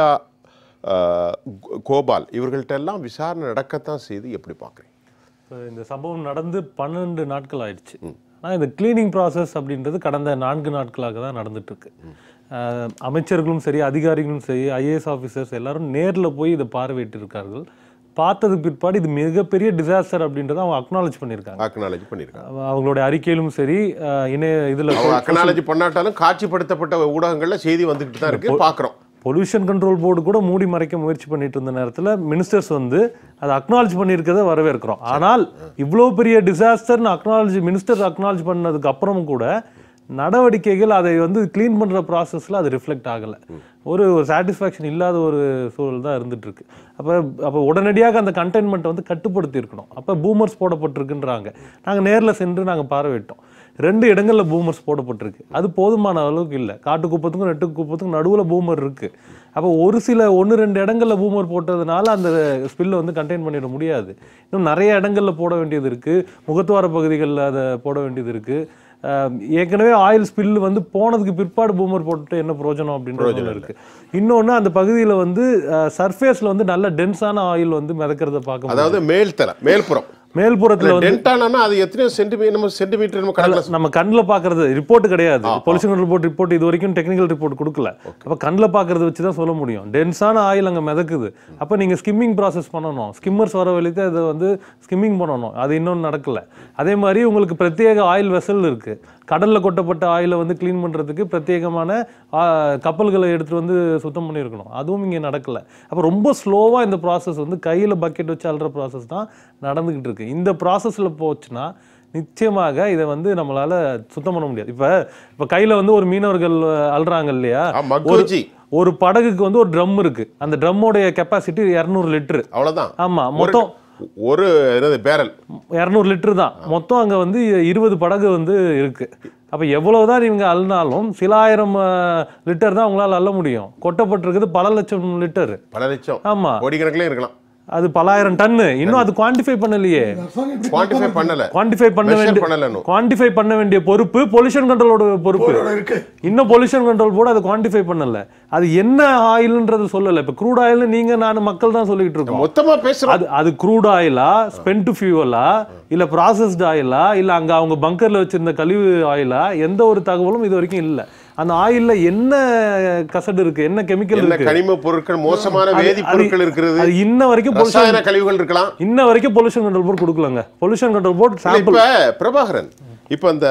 அஹ், கோ- கோபால் இவர்கள்ட்ட எல்லாம் விசாரணை நடக்கத்தான் செய்து எப்படி பார்க்குறீங்க இப்ப இந்த சம்பவம் நடந்து பன்னெண்டு நாட்கள் ஆயிடுச்சு ஆனால் இந்த க்ளீனிங் ப்ராசஸ் அப்படின்றது கடந்த நான்கு நாட்களாக தான் நடந்துட்டு இருக்கு அஹ் அமைச்சர்களும் சரி அதிகாரிகளும் சரி ஐஏஎஸ் ஆஃபீஸர்ஸ் எல்லாரும் நேரில் போய் இதை பார்வையிட்டு இருக்கார்கள் பார்த்ததுக்கு பிற்பாடு இது மிகப்பெரிய டிசாஸ்டர் அப்படின்றத அவங்க அக்னாலேஜ் பண்ணியிருக்காங்க அக்னாலஜி பண்ணியிருக்காங்க அவ- அவங்களுடைய அறிக்கையிலும் சரி அஹ் இணைய இதில் அவங்க அக்னாலஜி பண்ணாட்டாலும் காட்சிப்படுத்தப்பட்ட ஊடகங்கள்ல செய்தி வந்துக்கிட்டு தான் இருக்கு பார்க்குறோம் பொல்யூஷன் கண்ட்ரோல் போர்டு கூட மூடி மறைக்க முயற்சி பண்ணிட்டு இருந்த நேரத்தில் மினிஸ்டர்ஸ் வந்து அதை அக்னாலஜ் பண்ணியிருக்கதை வரவேற்கிறோம் ஆனால் இவ்வளோ பெரிய டிசாஸ்டர்னு அக்னாலஜி மினிஸ்டர் அக்னாலஜ் பண்ணதுக்கு அப்புறமும் கூட நடவடிக்கைகள் அதை வந்து க்ளீன் பண்ணுற ப்ராசஸில் அது ரிஃப்ளெக்ட் ஆகலை ஒரு ஒரு சாட்டிஸ்ஃபேக்ஷன் இல்லாத ஒரு சூழல் தான் இருந்துட்டு இருக்கு அப்போ அப்போ உடனடியாக அந்த கண்டெய்ன்மெண்ட்டை வந்து கட்டுப்படுத்தி இருக்கணும் அப்போ பூமர்ஸ் போடப்பட்டிருக்குன்றாங்க நாங்கள் நேரில் சென்று நாங்கள் பார்வையிட்டோம் ரெண்டு இடங்கள்ல பூமர்ஸ் போடப்பட்டிருக்கு அது போதுமான அளவுக்கு இல்லை காட்டு குப்பத்துக்கும் நெட்டு குப்பத்துக்கும் நடுவில் பூமர் இருக்கு அப்போ ஒரு சில ஒன்று ரெண்டு இடங்கள்ல பூமர் போட்டதுனால அந்த ஸ்பில்லை வந்து கண்டெயின் பண்ணிட முடியாது இன்னும் நிறைய இடங்கள்ல போட வேண்டியது இருக்கு முகத்துவார பகுதிகளில் அதை போட வேண்டியது இருக்கு ஆஹ் ஏற்கனவே ஆயில் ஸ்பில் வந்து போனதுக்கு பிற்பாடு பூமர் போட்டுட்டு என்ன பிரயோஜனம் அப்படின்றது ஒண்ணு இருக்கு இன்னொன்று அந்த பகுதியில் வந்து சர்ஃபேஸில் வந்து நல்ல டென்ஸான ஆயில் வந்து மிதக்கிறத பார்க்க முடியும் அதாவது மேல்தர மேல்புறம் மேல்புறத்தில் வந்து டென்டானா அது எத்தனையோ சென்டிமீட்டர் நம்ம சென்டிமீட்டர் நம்ம கணக்கில் நம்ம கண்ணில் பார்க்கறது ரிப்போர்ட் கிடையாது பொல்யூஷன் ரிப்போர்ட் ரிப்போர்ட் இது வரைக்கும் டெக்னிக்கல் ரிப்போர்ட் கொடுக்கல அப்போ கண்ணில் பார்க்கறத வச்சு தான் சொல்ல முடியும் டென்ஸான ஆயில் அங்கே மிதக்குது அப்போ நீங்கள் ஸ்கிம்மிங் ப்ராசஸ் பண்ணணும் ஸ்கிம்மர்ஸ் வர வழித்து அதை வந்து ஸ்கிம்மிங் பண்ணணும் அது இன்னும் நடக்கல அதே மாதிரி உங்களுக்கு பிரத்யேக ஆயில் வெசல் இருக்கு கடல்ல கொட்டப்பட்ட ஆயிலை வந்து க்ளீன் பண்றதுக்கு பிரத்யேகமான ஆ, கப்பல்களை எடுத்துட்டு வந்து சுத்தம் பண்ணியிருக்கணும் அதுவும் இங்கே நடக்கல அப்போ ரொம்ப ஸ்லோவா இந்த ப்ராசஸ் வந்து கையில பக்கெட் வச்சு அல்ற ப்ராசஸ் தான் நடந்துகிட்டு இருக்கு இந்த ப்ராசஸ்ல போச்சுன்னா நிச்சயமாக இதை வந்து நம்மளால சுத்தம் பண்ண முடியாது இப்ப இப்ப கையில வந்து ஒரு மீனவர்கள் அல்றாங்க இல்லையா ஆ, மக்கு ஒரு- வச்சு. ஒரு படகுக்கு வந்து ஒரு ட்ரம் இருக்கு அந்த ட்ரம்மோடைய கெப்பாசிட்டி இரநூறு லிட்டரு அவ்வளவுதான் ஆமா ஒரு- மொத்தம் ஒரு என்னது பேரல் இரநூறு லிட்டர் தான் மொத்தம் அங்க வந்து இருபது படகு வந்து இருக்கு அப்ப எவ்வளவுதான் இவங்க அள்ளினாலும் சில ஆயிரம் லிட்டர் தான் அவங்களால அள்ள முடியும் கொட்டப்பட்டிருக்குது பல லட்சம் லிட்டர் பல லட்சம் ஆமா கோடிக்கணக்கிலே இருக்கலாம் அது பலாயிரம் டன்னு இன்னும் அது குவான்டிஃபை பண்ணலையே அரசாங்கம் இப்படி குவான்டிஃபை பண்ணல குவான்டிஃபை பண்ண Measure வேண்டிய பண்ணல இன்னும். குவான்டிஃபை பண்ண வேண்டிய பொறுப்பு பொல்யூஷன் கண்ட்ரோலோட பொறுப்பு போர்டோட இருக்கு இன்னும் பொல்யூஷன் கண்ட்ரோல் போர்டு அதை குவான்டிஃபை பண்ணல அது என்ன ஆயில்ன்றது சொல்லல இப்ப க்ரூட் ஆயில் நீங்க நான் மக்கள் தான் சொல்லிட்டு இருக்கோம் மொத்தமா பேசுறோம் அது அது க்ரூட் ஆயிலா ஸ்பென்ட் ஃபியூவலா இல்ல ப்ராசஸ்ட் ஆயிலா இல்ல அங்க அவங்க பங்கர்ல வச்சிருந்த கழிவு ஆயிலா எந்த ஒரு தகவலும் இது வரைக்கும் இல்ல அந்த ஆயில்ல என்ன கசடு இருக்கு என்ன கெமிக்கல் என்ன இருக்கு கனிம பொருட்கள் மோசமான அது- வேதி பொருட்கள் இருக்கிறது அது இன்ன வரைக்கும் pollution- ரசாயன கழிவுகள் இருக்கலாம் இன்ன வரைக்கும் பொல்யூஷன் கண்ட்ரோல் போர்டு கொடுக்கலங்க பொல்யூஷன் கண்ட்ரோல் போர்டு இல்ல, சாம்பிள் இப்ப பிரபாகரன் இப்ப அந்த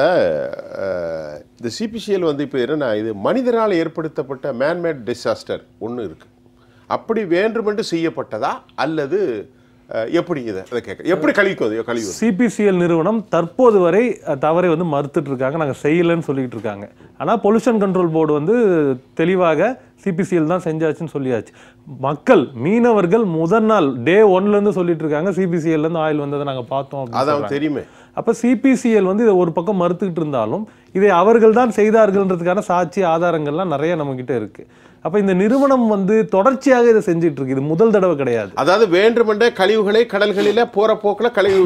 அஹ், இந்த சிபிசிஎல் வந்து இப்ப என்னன்னா இது மனிதனால் ஏற்படுத்தப்பட்ட மேன்மேட் டிசாஸ்டர் ஒண்ணு இருக்கு அப்படி வேண்டுமென்று செய்யப்பட்டதா அல்லது அஹ், எப்படி இதை அதை கேட்க எப்படி கழிக்கும் அது கழிவு சிபிசிஎல் நிறுவனம் தற்போது வரை அஹ், தவறை வந்து மறுத்துட்டு இருக்காங்க நாங்கள் செய்யலைன்னு சொல்லிட்டு இருக்காங்க ஆனால் பொல்யூஷன் கண்ட்ரோல் போர்டு வந்து தெளிவாக சிபிசிஎல் தான் செஞ்சாச்சுன்னு சொல்லியாச்சு மக்கள் மீனவர்கள் முதல் நாள் டே ஒன்லேருந்து சொல்லிட்டு இருக்காங்க CPCL ல இருந்து ஆயில் வந்ததை நாங்கள் பார்த்தோம் அப்படின்னு அதான் சொல்றாங்க. தெரியுமே அப்போ சிபிசிஎல் வந்து இதை ஒரு பக்கம் மறுத்துக்கிட்டு இருந்தாலும் இதை அவர்கள் தான் செய்தார்கள்ன்றதுக்கான சாட்சி ஆதாரங்கள்லாம் நிறைய நம்மக்கிட்ட இருக்கு அப்போ இந்த நிறுவனம் வந்து தொடர்ச்சியாக இதை செஞ்சுட்டு இருக்கு இது முதல் தடவை கிடையாது அதாவது வேண்டுமென்றே கழிவுகளை கடல்களில போற போக்குல கழிவு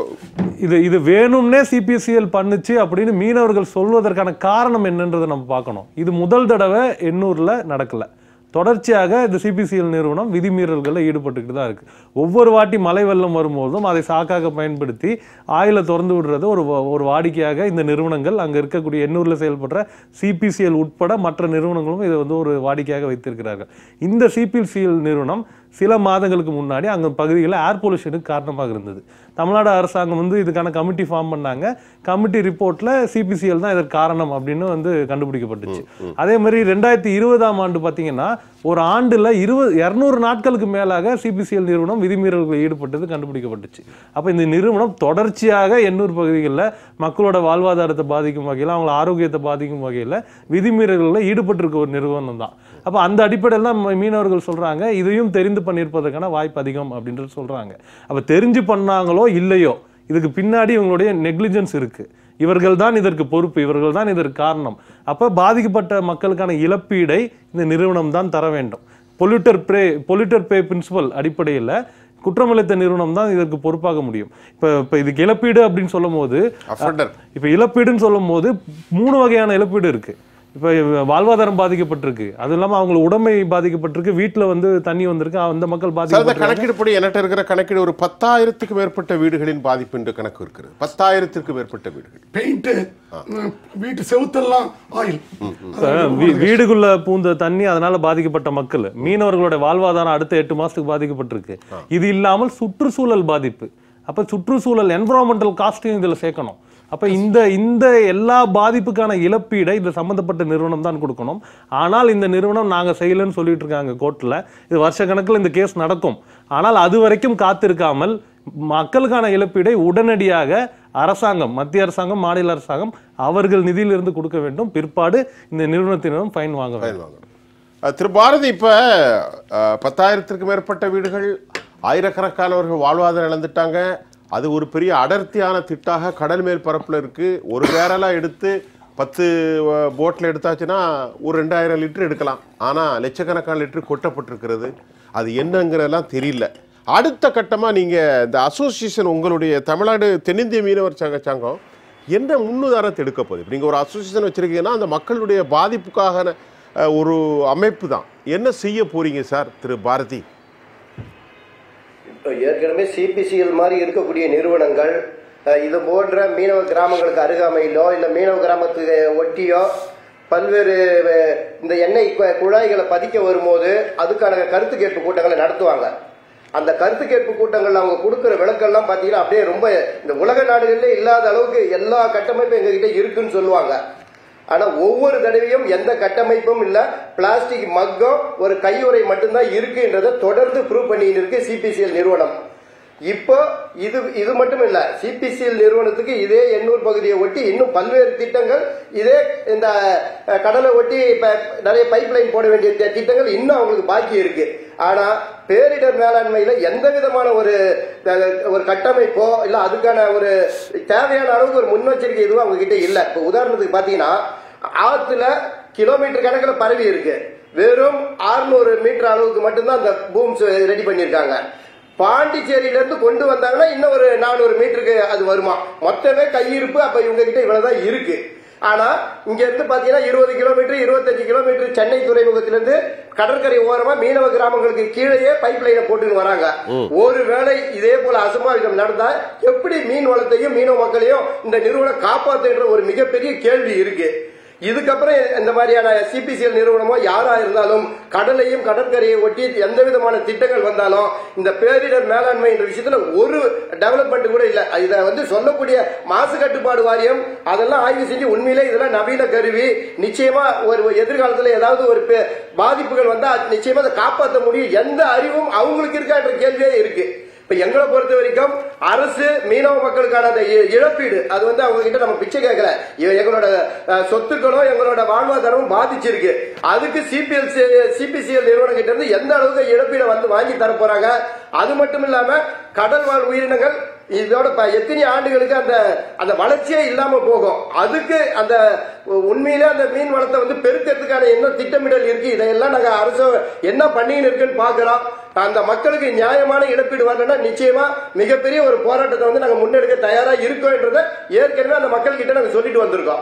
இது இது வேணும்னே சிபிசிஎல் பண்ணுச்சு அப்படின்னு மீனவர்கள் சொல்வதற்கான காரணம் என்னன்றதை நம்ம பார்க்கணும் இது முதல் தடவை எண்ணூர்ல நடக்கல தொடர்ச்சியாக இந்த சிபிசிஎல் நிறுவனம் விதிமீறல்களில் ஈடுபட்டுக்கிட்டு தான் இருக்கு ஒவ்வொரு வாட்டி மழை வெள்ளம் வரும்போதும் அதை சாக்காக பயன்படுத்தி ஆயில திறந்து விடுறது ஒரு வா- ஒரு வாடிக்கையாக இந்த நிறுவனங்கள் அங்கே இருக்கக்கூடிய எண்ணூரில் செயல்படுற சிபிசிஎல் உட்பட மற்ற நிறுவனங்களும் இதை வந்து ஒரு வாடிக்கையாக வைத்திருக்கிறார்கள் இந்த சிபிசிஎல் நிறுவனம் சில மாதங்களுக்கு முன்னாடி அங்கே பகுதிகளில் ஏர் பொல்யூஷனுக்கு காரணமாக இருந்தது தமிழ்நாடு அரசாங்கம் வந்து இதுக்கான கமிட்டி ஃபார்ம் பண்ணாங்க கமிட்டி ரிப்போர்ட்ல சிபிசிஎல் தான் இதற்கு காரணம் அப்படின்னு வந்து கண்டுபிடிக்கப்பட்டுச்சு அதே மாதிரி ரெண்டாயிரத்தி இருபதாம் ஆண்டு பார்த்தீங்கன்னா ஒரு ஆண்டுல இருபது இரநூறு நாட்களுக்கு மேலாக சிபிசிஎல் நிறுவனம் விதிமீறல்களில் ஈடுபட்டது கண்டுபிடிக்கப்பட்டுச்சு அப்போ இந்த நிறுவனம் தொடர்ச்சியாக எண்ணூர் பகுதிகளில் மக்களோட வாழ்வாதாரத்தை பாதிக்கும் வகையில் அவங்கள ஆரோக்கியத்தை பாதிக்கும் வகையில் விதிமீறல்களில் ஈடுபட்டிருக்க ஒரு நிறுவனம் தான் அப்போ அந்த அடிப்படையில் தான் மீ- மீனவர்கள் சொல்றாங்க இதையும் தெரிந்து பண்ணியிருப்பதற்கான வாய்ப்பு அதிகம் அப்படின்றது சொல்றாங்க அப்போ தெரிஞ்சு பண்ணாங்களோ இல்லையோ இதுக்கு பின்னாடி இவங்களுடைய நெக்லிஜென்ஸ் இருக்கு இவர்கள் தான் இதற்கு பொறுப்பு இவர்கள் தான் இதற்கு காரணம் அப்போ பாதிக்கப்பட்ட மக்களுக்கான இழப்பீடை இந்த நிறுவனம் தான் தர வேண்டும் polluter pay polluter pay principle அடிப்படையில் குற்றமிழைத்த நிறுவனம் தான் இதற்கு பொறுப்பாக முடியும் இப்போ இப்போ இதுக்கு இழப்பீடு அப்படின்னு சொல்லும் போது Offender. இப்போ இழப்பீடுன்னு சொல்லும் போது மூணு வகையான இழப்பீடு இருக்கு இப்போ வாழ்வாதாரம் பாதிக்கப்பட்டிருக்கு அது இல்லாமல் அவங்க உடைமை பாதிக்கப்பட்டிருக்கு வீட்டில் வந்து தண்ணி வந்திருக்கு அந்த மக்கள் சார் இந்த பாதிக்கப்பட்டிருக்காங்க கணக்கீடுப்படி என்கிட்ட இருக்கிற கணக்கீடு ஒரு பத்தாயிரத்துக்கு மேற்பட்ட வீடுகளின் பாதிப்பு என்று கணக்கு இருக்கிறது பத்தாயிரத்திற்கு மேற்பட்ட வீடுகள் பெயிண்ட் வீட்டு செவுத்தெல்லாம் ஆயில் இப்ப வீ- வீடுக்குள்ள பூந்த தண்ணி அதனால பாதிக்கப்பட்ட மக்கள் மீனவர்களோட வாழ்வாதாரம் அடுத்த எட்டு மாசத்துக்கு பாதிக்கப்பட்டிருக்கு இது இல்லாமல் சுற்றுச்சூழல் பாதிப்பு அப்ப சுற்றுச்சூழல் என்விரான்மெண்டல் காஸ்டையும் இதுல சேர்க்கணும் அப்ப இந்த இந்த எல்லா பாதிப்புக்கான இழப்பீடை இந்த சம்பந்தப்பட்ட நிறுவனம் தான் கொடுக்கணும் ஆனால் இந்த நிறுவனம் நாங்க செய்யலைன்னு சொல்லிட்டு இருக்காங்க கோர்ட்ல இது வருஷ கணக்குல இந்த கேஸ் நடக்கும் ஆனால் அது வரைக்கும் காத்திருக்காமல் மக்களுக்கான இழப்பீடை உடனடியாக அரசாங்கம் மத்திய அரசாங்கம் மாநில அரசாங்கம் அவர்கள் நிதியிலிருந்து கொடுக்க வேண்டும் பிற்பாடு இந்த நிறுவனத்தினரும் ஃபைன் வாங்க வேண்டும் வாங்க அஹ், திரு பாரதி இப்ப அஹ், பத்தாயிரத்திற்கு மேற்பட்ட வீடுகள் ஆயிரக்கணக்கானவர்கள் வாழ்வாதாரம் இழந்துட்டாங்க அது ஒரு பெரிய அடர்த்தியான திட்டாக கடல் மேல் பரப்புல இருக்கு ஒரு பேரலா எடுத்து பத்து போட்டில் எடுத்தாச்சுன்னா ஒரு ரெண்டாயிரம் லிட்டர் எடுக்கலாம் ஆனா லட்சக்கணக்கான லிட்டர் கொட்டப்பட்டிருக்கிறது அது என்னங்கிறதெல்லாம் தெரியல அடுத்த கட்டமா நீங்க இந்த அசோசியேஷன் உங்களுடைய தமிழ்நாடு தென்னிந்திய மீனவர் சங்க சங்கம் என்ன முன்னுதாரணத்தை எடுக்க போகுது இப்போ நீங்கள் ஒரு அசோசியேஷன் வச்சிருக்கீங்கன்னா அந்த மக்களுடைய பாதிப்புக்காக அஹ், ஒரு அமைப்பு தான் என்ன செய்ய போறீங்க சார் திரு பாரதி இப்போ ஏற்கனவே சிபிசிஎல் மாதிரி இருக்கக்கூடிய நிறுவனங்கள் அஹ், இது போன்ற மீனவ கிராமங்களுக்கு அருகாமையிலோ இல்லை மீனவ கிராமத்துக்கு ஒட்டியோ பல்வேறு அஹ், இந்த எண்ணெய் கு- குழாய்களை பதிக்க வரும்போது அதுக்கான கருத்து கேட்பு கூட்டங்களை நடத்துவாங்க அந்த கருத்து கேட்பு கூட்டங்கள்ல அவங்க கொடுக்குற விளக்கெல்லாம் பார்த்தீங்கன்னா அப்படியே ரொம்ப இந்த உலக நாடுகளிலே இல்லாத அளவுக்கு எல்லா கட்டமைப்பும் எங்ககிட்ட இருக்குன்னு சொல்லுவாங்க ஆனா ஒவ்வொரு தடவையும் எந்த கட்டமைப்பும் இல்ல பிளாஸ்டிக் மக்கம் ஒரு கையுறை மட்டும்தான் இருக்குன்றதை தொடர்ந்து ப்ரூவ் பண்ணிட்டு இருக்கு சிபிசிஎல் நிறுவனம் இப்போ இது இது மட்டும் இல்ல சிபிசிஎல் நிறுவனத்துக்கு இதே எண்ணூர் பகுதியை ஒட்டி இன்னும் பல்வேறு திட்டங்கள் இதே இந்த அஹ், கடலை ஒட்டி இப்ப நிறைய பைப் லைன் போட வேண்டிய தி- திட்டங்கள் இன்னும் அவங்களுக்கு பாக்கி இருக்கு ஆனா பேரிடர் மேலாண்மையில எந்த விதமான ஒரு அஹ், ஒரு கட்டமைப்போ இல்ல அதுக்கான ஒரு தேவையான அளவுக்கு ஒரு முன்னெச்சரிக்கை எதுவும் அவங்க கிட்ட இல்ல இப்ப உதாரணத்துக்கு பாத்தீங்கன்னா ஆத்துல கிலோமீட்டர் கணக்குல பரவி இருக்கு வெறும் 600 மீட்டர் அளவுக்கு மட்டும்தான் அந்த பூம்ஸ் ரெடி பண்ணியிருக்காங்க பாண்டிச்சேரியில இருந்து கொண்டு வந்தாங்கன்னா இன்னும் ஒரு நானூறு மீட்டருக்கு அது வருமா மொத்தமே கையிருப்பு அப்ப இவங்க கிட்ட இவ்வளவுதான் இருக்கு ஆனா இங்க இருந்து பாத்தீங்கன்னா இருபது கிலோமீட்டர் இருபத்தஞ்சு கிலோமீட்டர் சென்னை துறைமுகத்திலிருந்து கடற்கரை ஓரமா மீனவ கிராமங்களுக்கு கீழேயே பைப் லைனை போட்டுன்னு வராங்க ஒருவேளை இதே போல அசம்பாவிதம் நடந்தா எப்படி மீன் வளத்தையும் மீனவ மக்களையும் இந்த நிறுவனம் காப்பாத்துன்ற ஒரு மிகப்பெரிய கேள்வி இருக்கு இதுக்கப்புறம் இந்த மாதிரியான சிபிசிஎல் நிறுவனமோ யாரா இருந்தாலும் கடலையும் கடற்கரையை ஒட்டி எந்த விதமான திட்டங்கள் வந்தாலும் இந்த பேரிடர் மேலாண்மை என்ற விஷயத்துல ஒரு டெவலப்மெண்ட் கூட இல்ல இத வந்து சொல்லக்கூடிய மாசு கட்டுப்பாடு வாரியம் அதெல்லாம் ஆய்வு செஞ்சு உண்மையிலே இதெல்லாம் நவீன கருவி நிச்சயமா ஒரு எதிர்காலத்துல ஏதாவது ஒரு பே- பாதிப்புகள் வந்தா அது நிச்சயமா அதை காப்பாற்ற முடியும் எந்த அறிவும் அவங்களுக்கு இருக்கான்ற கேள்வியே இருக்கு இப்ப எங்களை பொறுத்த வரைக்கும் அரசு மீனவ மக்களுக்கான அந்த இ- இழப்பீடு அது வந்து அவங்க கிட்ட நம்ம பிச்சை கேட்கல இ- எங்களோட அஹ், சொத்துக்களும் எங்களோட வாழ்வாதாரமும் பாதிச்சிருக்கு அதுக்கு சிபிஎல் சிபிசிஎல் நிறுவனம் கிட்ட இருந்து எந்த அளவுக்கு இழப்பீடை வந்து வாங்கி தர போறாங்க அது மட்டும் இல்லாம கடல் வாழ் உயிரினங்கள் இதோட ப- எத்தனை ஆண்டுகளுக்கு அந்த அந்த வளர்ச்சியே இல்லாம போகும் அதுக்கு அந்த உ- உண்மையிலே அந்த மீன் வளத்தை வந்து பெருக்கிறதுக்கான என்ன திட்டமிடல் இருக்கு இதையெல்லாம் நாங்க அரசு என்ன பண்ணின்னு இருக்குன்னு பாக்குறோம் அந்த மக்களுக்கு நியாயமான இழப்பீடு வரணும்னா நிச்சயமா மிகப்பெரிய ஒரு போராட்டத்தை வந்து நாங்க முன்னெடுக்க தயாரா இருக்கோம்ன்றதை ஏற்கனவே அந்த மக்கள் கிட்ட நாங்க சொல்லிட்டு வந்திருக்கோம்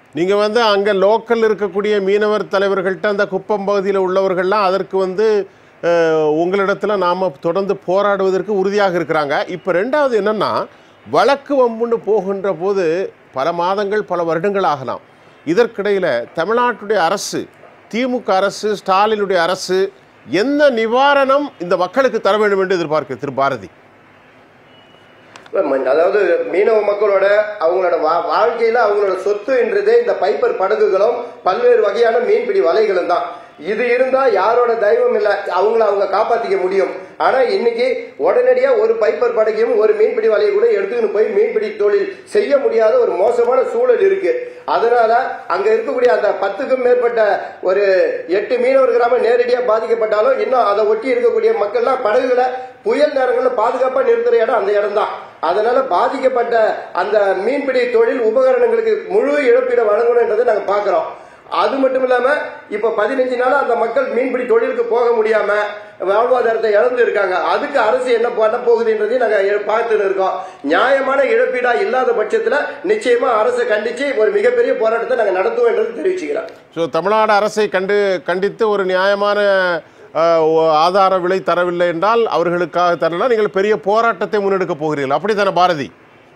நீங்க வந்து அங்க லோக்கல் இருக்கக்கூடிய மீனவர் தலைவர்கள்ட்ட அந்த குப்பம் பகுதியில் உள்ளவர்கள்லாம் அதற்கு வந்து அஹ், உங்களிடத்துல நாம தொடர்ந்து போராடுவதற்கு உறுதியாக இருக்கிறாங்க இப்போ ரெண்டாவது என்னன்னா வழக்கு வம்புன்னு போகின்ற போது பல மாதங்கள் பல வருடங்கள் ஆகலாம் இதற்கிடையில் தமிழ்நாட்டுடைய அரசு திமுக அரசு ஸ்டாலினுடைய அரசு என்ன நிவாரணம் இந்த மக்களுக்கு தர வேண்டும் என்று எதிர்பார்க்க திரு பாரதி அதாவது மீனவ மக்களோட அவங்களோட வா- வாழ்க்கையில அவங்களோட சொத்து என்றதே இந்த பைப்பர் படகுகளும் பல்வேறு வகையான மீன்பிடி வலைகளும் தான் இது இருந்தா யாரோட தெய்வம் இல்ல அவங்கள அவங்க காப்பாத்திக்க முடியும் ஆனா இன்னைக்கு உடனடியா ஒரு பைப்பர் படகையும் ஒரு மீன்பிடி வலையை கூட எடுத்துக்கிட்டு போய் மீன்பிடி தொழில் செய்ய முடியாத ஒரு மோசமான சூழல் இருக்கு அதனால அங்க இருக்கக்கூடிய அந்த பத்துக்கும் மேற்பட்ட ஒரு எட்டு மீனவர் கிராமம் நேரடியா பாதிக்கப்பட்டாலும் இன்னும் அதை ஒட்டி இருக்கக்கூடிய மக்கள்லாம் படகுகளை புயல் நேரங்கள்ல பாதுகாப்பா நிறுத்துற இடம் அந்த இடம் தான் அதனால பாதிக்கப்பட்ட அந்த மீன்பிடி தொழில் உபகரணங்களுக்கு முழு இழப்பீடு வழங்கணுன்றதை நாங்க பாக்குறோம் அது மட்டும் இல்லாம இப்ப பதினஞ்சு நாளா அந்த மக்கள் மீன்பிடி தொழிலுக்கு போக முடியாம வாழ்வாதாரத்தை இழந்து இருக்காங்க அதுக்கு அரசு என்ன பண்ண போகுதுன்றதையும் நாங்க எ- பார்த்துட்டு இருக்கோம் நியாயமான இழப்பீடா இல்லாத பட்சத்துல நிச்சயமா அரசை கண்டிச்சு ஒரு மிகப்பெரிய போராட்டத்தை நாங்க நடத்துவோம் என்றது தெரிவிச்சுக்கிறோம் ஸோ தமிழ்நாடு அரசை கண்டு கண்டித்து ஒரு நியாயமான அஹ், ஒ- ஆதார விலை தரவில்லை என்றால் அவர்களுக்காக தரலாம் நீங்கள் பெரிய போராட்டத்தை முன்னெடுக்க போகிறீர்கள் அப்படித்தானே பாரதி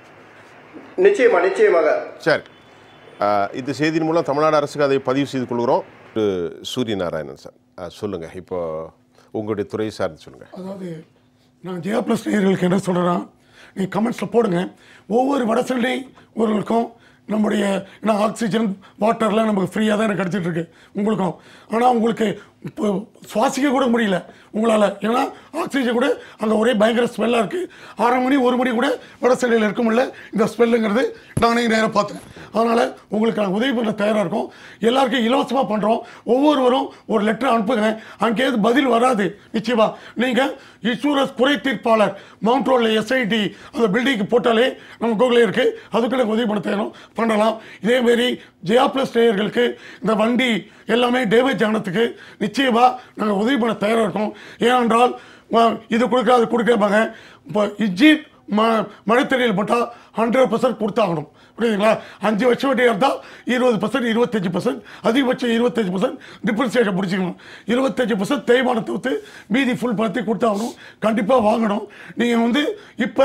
நிச்சயமா நிச்சயமாக சரி அஹ், இந்த செய்தியின் மூலம் தமிழ்நாடு அரசுக்கு அதை பதிவு செய்து கொள்கிறோம் திரு சூரிய நாராயணன் சார் அஹ், சொல்லுங்க இப்போ உங்களுடைய துறை சார்ந்து சொல்லுங்க அதாவது நான் ஜெயா ப்ளஸ் நேயர்களுக்கு என்ன சொல்கிறேன் நீங்கள் கமெண்ட்ஸில் போடுங்க ஒவ்வொரு வடசென்னை ஊர்களுக்கும் நம்முடைய ஏன்னா ஆக்சிஜன் வாட்டர்லாம் நமக்கு ஃப்ரீயாக தான் எனக்கு கிடச்சிட்டு இருக்கு உங்களுக்கும் ஆனால் உங்களுக்கு இப்போ சுவாசிக்க கூட முடியல உங்களால் ஏன்னா ஆக்சிஜன் கூட அங்கே ஒரே பயங்கர ஸ்மெல்லாக இருக்குது ஆறு மணி ஒரு மணி கூட வட சென்னையில் இருக்க முடியல இந்த ஸ்மெல்லுங்கிறது நானே நேராக பார்த்தேன் அதனால் உங்களுக்கு நாங்கள் உதவி பண்ண தயாராக இருக்கோம் எல்லாருக்கும் இலவசமாக பண்ணுறோம் ஒவ்வொருவரும் ஒரு லெட்டர் அனுப்புங்க அங்கேயாவது பதில் வராது நிச்சயமா நீங்கள் இன்சூரன்ஸ் குறை தீர்ப்பாளர் மவுண்ட் ரோடில் எஸ்ஐடி அந்த பில்டிங்க்கு போட்டாலே நம்ம கூகுளில் இருக்குது அதுக்கு நாங்கள் உதவி பண்ண தயாரும் பண்ணலாம் இதேமாரி ஜெயா ப்ளஸ் நேயர்களுக்கு இந்த வண்டி எல்லாமே டேமேஜ் ஆனதுக்கு நிச்சயமாக நாங்கள் உதவி பண்ண தயாராக இருக்கோம் ஏனென்றால் வ- இது கொடுக்க அது கொடுக்காமங்க இப்போ இஜின் ம மழைத்தறியல் போட்டால் ஹண்ட்ரட் பர்சன்ட் கொடுத்தாகணும் புரியுதுங்களா அஞ்சு வருஷம் வட்டியாக இருந்தால் இருபது பர்சன்ட் இருபத்தஞ்சி பர்சன்ட் அதிகபட்சம் இருபத்தஞ்சி பர்சன்ட் டிப்ரிசியேஷன் பிடிச்சிக்கணும் இருபத்தஞ்சி பர்சன்ட் தேய்மானத்தை விட்டு மீதி ஃபுல் பணத்தை கொடுத்தாகணும் கண்டிப்பாக வாங்கணும் நீங்கள் வந்து இப்போ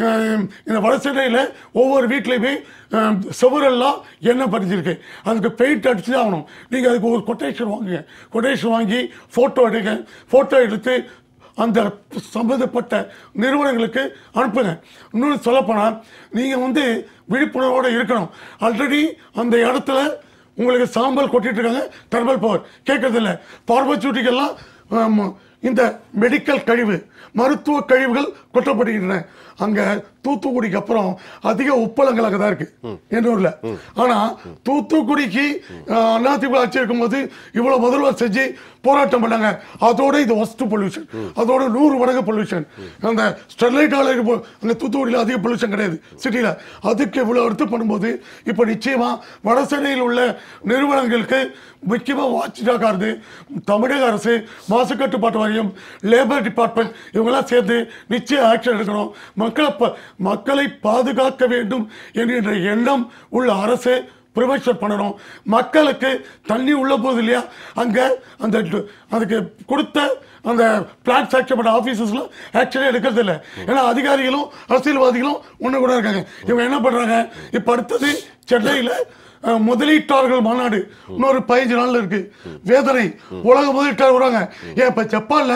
இந்த வடசென்னையில் ஒவ்வொரு வீட்லேயுமே அஹ், சுவரெல்லாம் என்ன படிச்சிருக்கு அதுக்கு பெயிண்ட் அடிச்சு தான் ஆகணும் நீங்கள் அதுக்கு ஒரு கொட்டேஷன் வாங்குங்க கொட்டேஷன் வாங்கி ஃபோட்டோ எடுங்க ஃபோட்டோ எடுத்து அந்த சம்மந்தப்பட்ட நிறுவனங்களுக்கு அனுப்புங்க இன்னொன்று சொல்லப்போனால் நீங்கள் வந்து விழிப்புணர்வோடு இருக்கணும் ஆல்ரெடி அந்த இடத்துல உங்களுக்கு சாம்பல் கொட்டிட்டு இருக்காங்க தெர்மல் பவர் கேட்கறதில்ல பார்மசூட்டிக்கெல்லாம் ஆம், இந்த மெடிக்கல் கழிவு மருத்துவ கழிவுகள் கொட்டப்படுகின்றன அங்க தூத்துக்குடிக்கு அப்புறம் அதிக உப்பளங்கள் அங்கே தான் இருக்கு எண்ணூர்ல ஆனா தூத்துக்குடிக்கு அஹ், அதிமுக ஆட்சி இருக்கும்போது இவ்வளவு முதல்வர் செஞ்சு போராட்டம் பண்ணாங்க அதோட இது ஒஸ்ட் பொல்யூஷன் அதோட நூறு மடங்கு பொல்யூஷன் அந்த ஸ்டெர்லைட் ஆலை இருக்கு போ- அங்க தூத்துக்குடியில் அதிக பொல்யூஷன் கிடையாது சிட்டியில் அதுக்கு இவ்வளவு எடுத்து பண்ணும்போது இப்போ நிச்சயமா வடசென்னையில் உள்ள நிறுவனங்களுக்கு முக்கியமாக வாட்ச் டாக்காருது தமிழக அரசு மாசு கட்டுப்பாட்டு வாரியம் லேபர் டிபார்ட்மெண்ட் இவங்கெல்லாம் சேர்ந்து நிச்சயம் ஆக்ஷன் எடுக்கணும் மக்களை ப- மக்களை பாதுகாக்க வேண்டும் என்கின்ற எண்ணம் உள்ள அரசு ப்ரிவென்ஷன் பண்ணணும் மக்களுக்கு தண்ணி உள்ள போகுது இல்லையா அங்கே அந்த டு- அதுக்கு கொடுத்த அந்த பிளாட் சாக்சர் பண்ண ஆஃபீஸஸ்லாம் ஆக்சுவலி எடுக்கிறது இல்லை ஏன்னா அதிகாரிகளும் அரசியல்வாதிகளும் ஒன்று கூட இருக்காங்க இவங்க என்ன பண்ணுறாங்க இப்போ அடுத்தது சென்னையில் அஹ், முதலீட்டாளர்கள் மாநாடு இன்னொரு பதினஞ்சு நாள்ல இருக்கு வேதனை உலக முதலீட்டாளர் வருவாங்க ஏன் இப்ப ஜப்பான்ல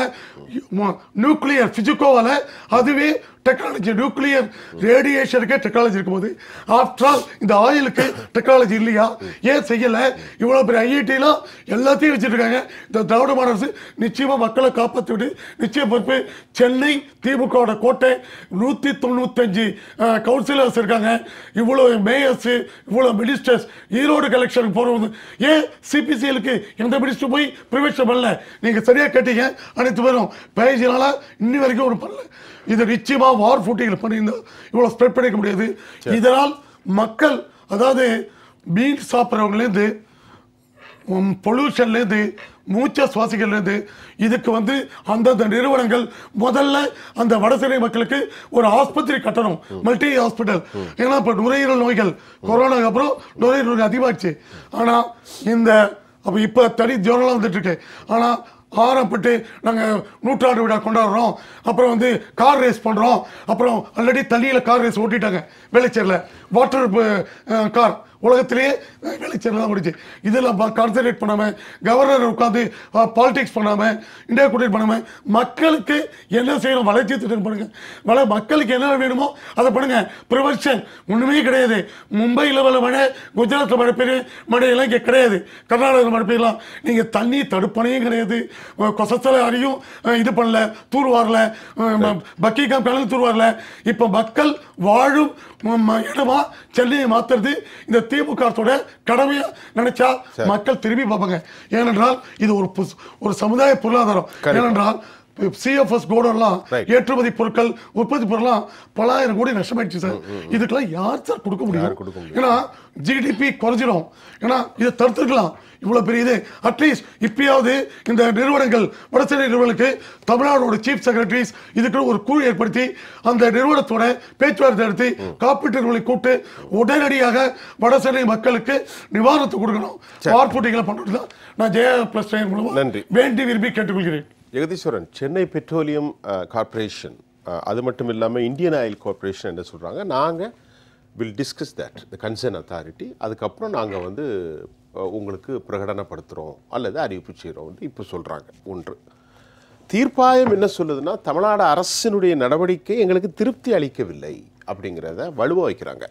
நியூக்ளியர் பிசிக்கோவால அதுவே டெக்னாலஜி நியூக்ளியர் ரேடியேஷனுக்கே டெக்னாலஜி இருக்கும்போது ஆஃப்டர் ஆல் இந்த ஆயிலுக்கு டெக்னாலஜி இல்லையா ஏன் செய்யல இவ்வளவு பெரிய ஐஐடிலாம் எல்லாத்தையும் வச்சிருக்காங்க இந்த திராவிட மாடல் அரசு நிச்சயமா மக்களை காப்பாற்றி விட்டு நிச்சயம் பொறுப்பு சென்னை திமுகவோட கோட்டை நூத்தி தொண்ணூத்தஞ்சு கவுன்சிலர்ஸ் இருக்காங்க இவ்வளவு மேயர்ஸ் இவ்வளவு மினிஸ்டர்ஸ் ஈரோடு கலெக்ஷன் போறது ஏன் சிபிசிஎலுக்கு எந்த மினிஸ்டர் போய் ப்ரிவென்ஷன் பண்ணல நீங்க சரியா கேட்டீங்க அனைத்து பேரும் பதினஞ்சு நாளா இன்னி வரைக்கும் ஒரு பண்ணல இது நிச்சயமா வார் ஃபூட்டிகள் பண்ணியிருந்தா இவ்வளவு ஸ்ப்ரெட் பண்ணிக்க முடியாது இதனால் மக்கள் அதாவது மீன் சாப்பிட்றவங்கலேருந்து பொல்யூஷன்லேருந்து மூச்சை சுவாசிக்கிறதுலேருந்து இதுக்கு வந்து அந்தந்த நிறுவனங்கள் முதல்ல அந்த வடசென்னை மக்களுக்கு ஒரு ஆஸ்பத்திரி கட்டணும் மல்டி ஹாஸ்பிட்டல் ஏன்னா இப்போ நுரையீரல் நோய்கள் கொரோனாக்கு அப்புறம் நுரையீரல் நோய் அதிகமாச்சு ஆனால் இந்த அப்போ இப்போ தனி ஜுவரெல்லாம் வந்துட்டு இருக்கு ஆனால் ஆரம்பிட்டு நாங்கள் நூற்றாண்டு விழா கொண்டாடுறோம் அப்புறம் வந்து கார் ரேஸ் பண்ணுறோம் அப்புறம் ஆல்ரெடி தண்ணியில் கார் ரேஸ் ஓட்டிட்டாங்க வேலைச்சேரில் வாட்டர் கார் உலகத்திலேயே வேலைச்சேரில் தான் ஓடிச்சு இதெல்லாம் கான்சன்ட்ரேட் பண்ணாமல் கவர்னர் உட்காந்து பாலிடிக்ஸ் பண்ணாமல் இந்தியா கூட்டிட்டு பண்ணாமல் மக்களுக்கு என்ன செய்யணும் வளர்ச்சி திட்டம் பண்ணுங்க வள மக்களுக்கு என்ன வேணுமோ அதை பண்ணுங்க ப்ரிவென்ஷன் ஒன்றுமே கிடையாது மும்பையில் வர மழை குஜராத்தில் மழை பெய்யுது மழையெல்லாம் இங்கே கிடையாது கர்நாடகத்தில் மழை பெய்யலாம் நீங்கள் தண்ணி தடுப்பணையும் கிடையாது கொசத்தில் அறையும் அஹ், இது பண்ணல தூர் வரல பக்கிங்காம் பேனல் தூர் வரல இப்போ மக்கள் வாழும் ம- ம- இடமா சென்னையை மாத்துறது இந்த திமுக அரசோட கடமையா நினைச்சா மக்கள் திரும்பி பார்ப்பாங்க ஏனென்றால் இது ஒரு புஸ்- ஒரு சமுதாய பொருளாதாரம் ஏனென்றால் சிஎஃப்எஸ் கோடெல்லாம் Right. ஏற்றுமதி பொருட்கள் உற்பத்தி பொருட்களாம் பலாயிரம் கோடி நஷ்டமாயிடுச்சு சார் இதுக்கெல்லாம் யார் சார் கொடுக்க யார் கொடுக்க முடியும் ஏன்னா ஜிடிபி குறைஞ்சிரும் ஏன்னா இதை தடுத்துருக்கலாம் இவ்வளவு பெரிய இது அட்லீஸ்ட் இப்பயாவது இந்த நிறுவனங்கள் வடசென்னை நிறுவனங்களுக்கு தமிழ்நாடோட சீஃப் செக்ரட்டரிஸ் இதுக்கு ஒரு குழு ஏற்படுத்தி அந்த நிறுவனத்தோட பேச்சுவார்த்தை நடத்தி காப்பீட்டு நிறுவனங்களை கூப்பிட்டு உடனடியாக வடசென்னை மக்களுக்கு நிவாரணத்தை கொடுக்கணும் பார்ப்போட்டிகளை பண்ணுறது தான் நான் ஜெயா பிளஸ் மூலமா நன்றி. வேண்டி விரும்பி கேட்டுக்கொள்கிறேன் ஜெகதீஸ்வரன் சென்னை பெட்ரோலியம் கார்ப்பரேஷன் அது மட்டும் இல்லாமல் இந்தியன் ஆயில் கார்ப்பரேஷன் என்ன சொல்கிறாங்க நாங்கள் will discuss that the concern authority அதுக்கப்புறம் நாங்கள் வந்து அஹ், உங்களுக்கு பிரகடனப்படுத்துகிறோம் அல்லது அறிவிப்பு செய்கிறோம் வந்து இப்போ சொல்கிறாங்க ஒன்று தீர்ப்பாயம் என்ன சொல்லுதுன்னா தமிழ்நாடு அரசினுடைய நடவடிக்கை எங்களுக்கு திருப்தி அளிக்கவில்லை அப்படிங்கிறத வலுவ வைக்கிறாங்க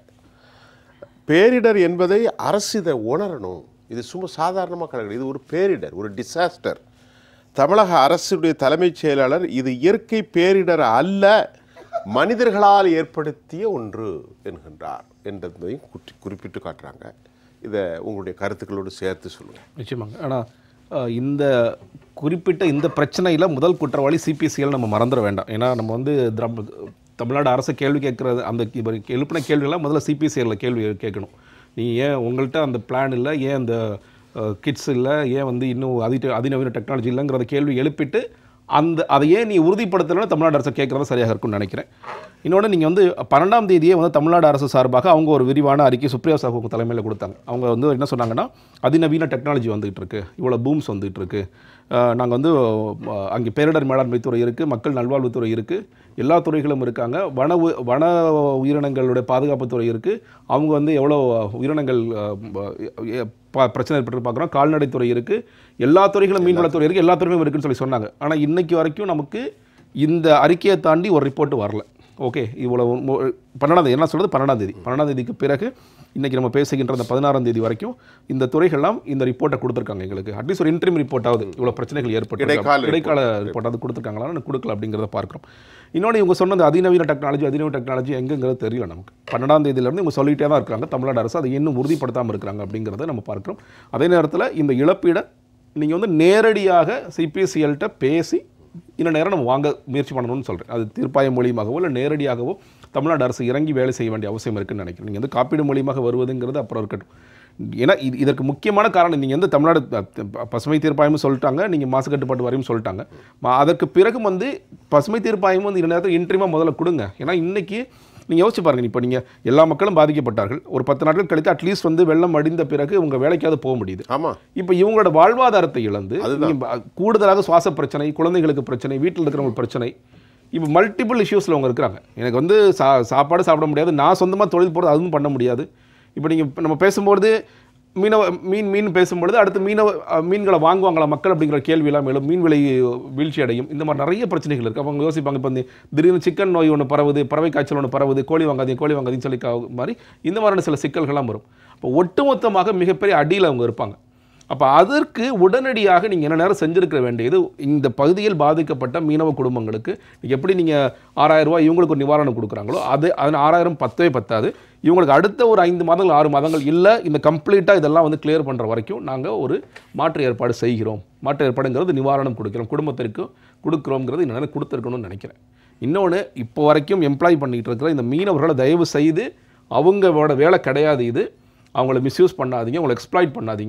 பேரிடர் என்பதை அரசு இதை உணரணும் இது சும்மா சாதாரணமாக கிடையாது இது ஒரு பேரிடர் ஒரு டிசாஸ்டர் தமிழக அரசுடைய தலைமைச் செயலாளர் இது இயற்கை பேரிடர் அல்ல மனிதர்களால் ஏற்படுத்திய ஒன்று என்கின்றார் என்றதையும் குற்றி- குறிப்பிட்டு காட்டுறாங்க இதை உங்களுடைய கருத்துக்களோடு சேர்த்து சொல்லுங்கள் நிச்சயமாங்க ஆனால் இந்த குறிப்பிட்ட இந்த பிரச்சனையில் முதல் குற்றவாளி சிபிசிஎல் நம்ம மறந்துட வேண்டாம் ஏன்னா நம்ம வந்து திரம்- தமிழ்நாடு அரசு கேள்வி கேட்குறது அந்த இவர் எழுப்பின கேள்வியெல்லாம் முதல்ல சிபிசிஎல்ல கேள்வி கேட்கணும் நீ ஏன் உங்கள்கிட்ட அந்த பிளான் இல்லை ஏன் அந்த கிட்ஸ் இல்லை ஏன் வந்து இன்னும் அதி அதிநவீன டெக்னாலஜி இல்லைங்கிறத கேள்வி எழுப்பிட்டு அந்த அதை ஏன் நீ உறுதிப்படுத்தலைன்னு தமிழ்நாடு அரசு கேட்குறது சரியாக இருக்கும்னு நினைக்கிறேன் இன்னொன்று நீங்கள் வந்து பன்னெண்டாம் தேதியே வந்து தமிழ்நாடு அரசு சார்பாக அவங்க ஒரு விரிவான அறிக்கை சுப்ரியா சாஹூ தலைமையில் கொடுத்தாங்க அவங்க வந்து என்ன சொன்னாங்கன்னா அதிநவீன டெக்னாலஜி வந்துகிட்டு இருக்கு இவ்வளோ பூம்ஸ் வந்துகிட்டு இருக்கு நாங்கள் வந்து அஹ், அங்கே பேரிடர் மேலாண்மை துறை இருக்குது மக்கள் நல்வாழ்வுத்துறை இருக்குது எல்லா துறைகளும் இருக்காங்க வன உ- வன உயிரினங்களுடைய பாதுகாப்பு துறை இருக்குது அவங்க வந்து எவ்வளோ உயிரினங்கள் அஹ், எ- ப- பிரச்சனை ஏற்பட்டு பார்க்குறோம் கால்நடைத்துறை இருக்குது எல்லா துறைகளும் மீன்வளத்துறை இருக்குது எல்லா துறைகளும் இருக்குன்னு சொல்லி சொன்னாங்க ஆனால் இன்னைக்கு வரைக்கும் நமக்கு இந்த அறிக்கையை தாண்டி ஒரு ரிப்போர்ட் வரல ஓகே இவ்வளவு மு- பன்னெண்டாம் தேதி என்ன சொல்றது பன்னெண்டாம் தேதி பன்னெண்டாம் தேதிக்கு பிறகு இன்னைக்கு நம்ம பேசுகின்ற அந்த பதினாறாம் தேதி வரைக்கும் இந்த துறைகள்லாம் இந்த ரிப்போர்ட்டை கொடுத்துருக்காங்க எங்களுக்கு அட்லீஸ்ட் ஒரு இன்ட்ரீம் ரிப்போர்ட்டாவது இவ்வளோ பிரச்சனைகள் ஏற்பட்டு இடைக்கால இடைக்கால ரிப்போர்ட்டாவது கொடுத்துருக்காங்களான்னு கொடுக்கல அப்படிங்கிறத பார்க்குறோம் இன்னொன்று இவங்க சொன்ன அந்த அதிநவீன டெக்னாலஜி அதிநவீன டெக்னாலஜி எங்கங்கிறது தெரியல நமக்கு பன்னெண்டாம் தேதியிலேருந்து இவங்க சொல்லிட்டே தான் இருக்காங்க தமிழ்நாடு அரசு அதை இன்னும் உறுதிப்படுத்தாமல் இருக்கிறாங்க அப்படிங்கிறத நம்ம பார்க்குறோம் அதே நேரத்தில் இந்த இழப்பீடை நீங்கள் வந்து நேரடியாக சிபிசிஎல்கிட்ட பேசி இன்னும் நேரம் நம்ம வாங்க முயற்சி பண்ணணும்னு சொல்கிறேன் அது தீர்ப்பாயம் மூலியமாகவோ இல்லை நேரடியாகவோ தமிழ்நாடு அரசு இறங்கி வேலை செய்ய வேண்டிய அவசியம் இருக்குன்னு நினைக்கிறேன் நீங்கள் வந்து காப்பீடு மூலியமாக வருவதுங்கிறது அப்புறம் இருக்கட்டும் ஏன்னா இது இதற்கு முக்கியமான காரணம் நீங்கள் வந்து தமிழ்நாடு அஹ், ப- பசுமை தீர்ப்பாயமும் சொல்லிட்டாங்க நீங்கள் மாசு கட்டுப்பாட்டு வரையும் சொல்லிட்டாங்க ம- அதற்கு பிறகு வந்து பசுமை தீர்ப்பாயம் வந்து இந்த நேரத்தில் இன்ட்ரீமாக முதல்ல கொடுங்க ஏன்னா இன்னைக்கு நீங்கள் யோசிச்சு பாருங்க இப்போ நீங்கள் எல்லா மக்களும் பாதிக்கப்பட்டார்கள் ஒரு பத்து நாட்கள் கழித்து அட்லீஸ்ட் வந்து வெள்ளம் அடிந்த பிறகு உங்கள் வேலைக்காவது போக முடியுது ஆமாம் இப்போ இவங்களோட வாழ்வாதாரத்தை இழந்து நீங்க ப- கூடுதலாக சுவாச பிரச்சனை குழந்தைகளுக்கு பிரச்சனை வீட்டில் இருக்கிறவங்களுக்கு பிரச்சனை இப்போ மல்டிபிள் இஷ்யூஸில் அவங்க இருக்கிறாங்க எனக்கு வந்து சா சாப்பாடு சாப்பிட முடியாது நான் சொந்தமாக தொழில் போகிறது அதுவும் பண்ண முடியாது இப்போ நீங்கள் நம்ம பேசும்போது மீனவ மீன் மீன் பேசும்பொழுது அடுத்து மீனவ அஹ், மீன்களை வாங்குவாங்களா மக்கள் அப்படிங்கிற கேள்வி எல்லாம் எழும் மீன் விலை வீழ்ச்சி அடையும் இந்த மாதிரி நிறைய பிரச்சனைகள் இருக்குது அவங்க யோசிப்பாங்க இப்போ இந்த திடீர்னு சிக்கன் நோய் ஒன்று பரவுது பறவை காய்ச்சல் ஒன்று பரவுது கோழி வாங்காதீங்க கோழி வாங்காதீங்கன்னு சொல்லி கா- மாதிரி இந்த மாதிரியான சில சிக்கல்கள்லாம் வரும் அப்போ ஒட்டுமொத்தமாக மிகப்பெரிய அடியில் அவங்க இருப்பாங்க அப்போ அதற்கு உடனடியாக நீங்கள் என்ன நேரம் செஞ்சிருக்க வேண்டியது இந்த பகுதியில் பாதிக்கப்பட்ட மீனவ குடும்பங்களுக்கு எப்படி நீங்கள் ஆறாயிரம் ரூபாய் இவங்களுக்கு ஒரு நிவாரணம் கொடுக்குறாங்களோ அது அதன் ஆறாயிரம் பத்தவே பத்தாது இவங்களுக்கு அடுத்த ஒரு ஐந்து மாதங்கள் ஆறு மாதங்கள் இல்லை இந்த கம்ப்ளீட்டாக இதெல்லாம் வந்து கிளியர் பண்ணுற வரைக்கும் நாங்கள் ஒரு மாற்று ஏற்பாடு செய்கிறோம் மாற்று ஏற்பாடுங்கிறது நிவாரணம் கொடுக்கிறோம் குடும்பத்திற்கு கொடுக்குறோங்கிறது இந்த நேரம் கொடுத்துருக்கணும்னு நினைக்கிறேன் இன்னொன்று இப்போ வரைக்கும் எம்ப்ளாய் பண்ணிகிட்டு இருக்கிற இந்த மீனவர்களை தயவு செய்து அவங்களோட வேலை கிடையாது இது அவங்கள மிஸ்யூஸ் பண்ணாதீங்க அவங்கள எக்ஸ்ப்ளாய்ட் பண்ணாதீங்க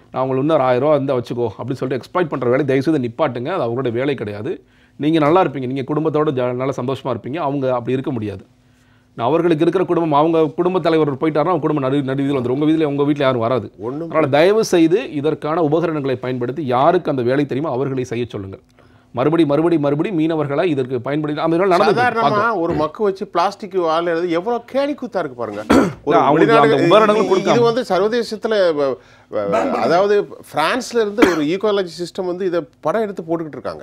நான் உங்களுக்கு இன்னொரு ஆயிரம் ரூபா இருந்தால் வச்சுக்கோ அப்படின்னு சொல்லிட்டு எக்ஸ்ப்ளாய்ட் பண்ணுற வேலை தயவுசெய்து நிப்பாட்டுங்க அது அவங்களோட வேலை கிடையாது நீங்கள் நல்லா இருப்பீங்க நீங்கள் குடும்பத்தோட ஜா நல்லா சந்தோஷமாக இருப்பீங்க அவங்க அப்படி இருக்க முடியாது நான் அவர்களுக்கு இருக்கிற குடும்பம் அவங்க குடும்ப தலைவர் போயிட்டாருன்னா அவங்க குடும்பம் நடு நடு வீதியில் வந்துடும் உங்கள் வீட்டில் உங்கள் வீட்டில் யாரும் வராது ஒண்ணும் அதனால் தயவு செய்து இதற்கான உபகரணங்களை பயன்படுத்தி யாருக்கு அந்த வேலை தெரியுமோ அவர்களை செய்ய சொல்லுங்கள் மறுபடி மறுபடி மறுபடி மீனவர்களை இதற்கு பயன்படுத்தி அந்த வேலை நடந்து சாதாரணமா ஒரு மக்கு வச்சு பிளாஸ்டிக் வாழ எழுது எவ்வளவு கேலி கூத்தா இருக்கு பாருங்க ஒரு இல்ல, அவங்களுக்கு வெளிநாடு- அந்த உபகரணங்கள் இது- கொடுக்காம. இது வந்து சர்வதேசத்துல வ- வ- அதாவது பிரான்ஸ்ல இருந்து ஒரு ஈகோலஜி சிஸ்டம் வந்து இதை படம் எடுத்து போட்டுக்கிட்டு இருக்காங்க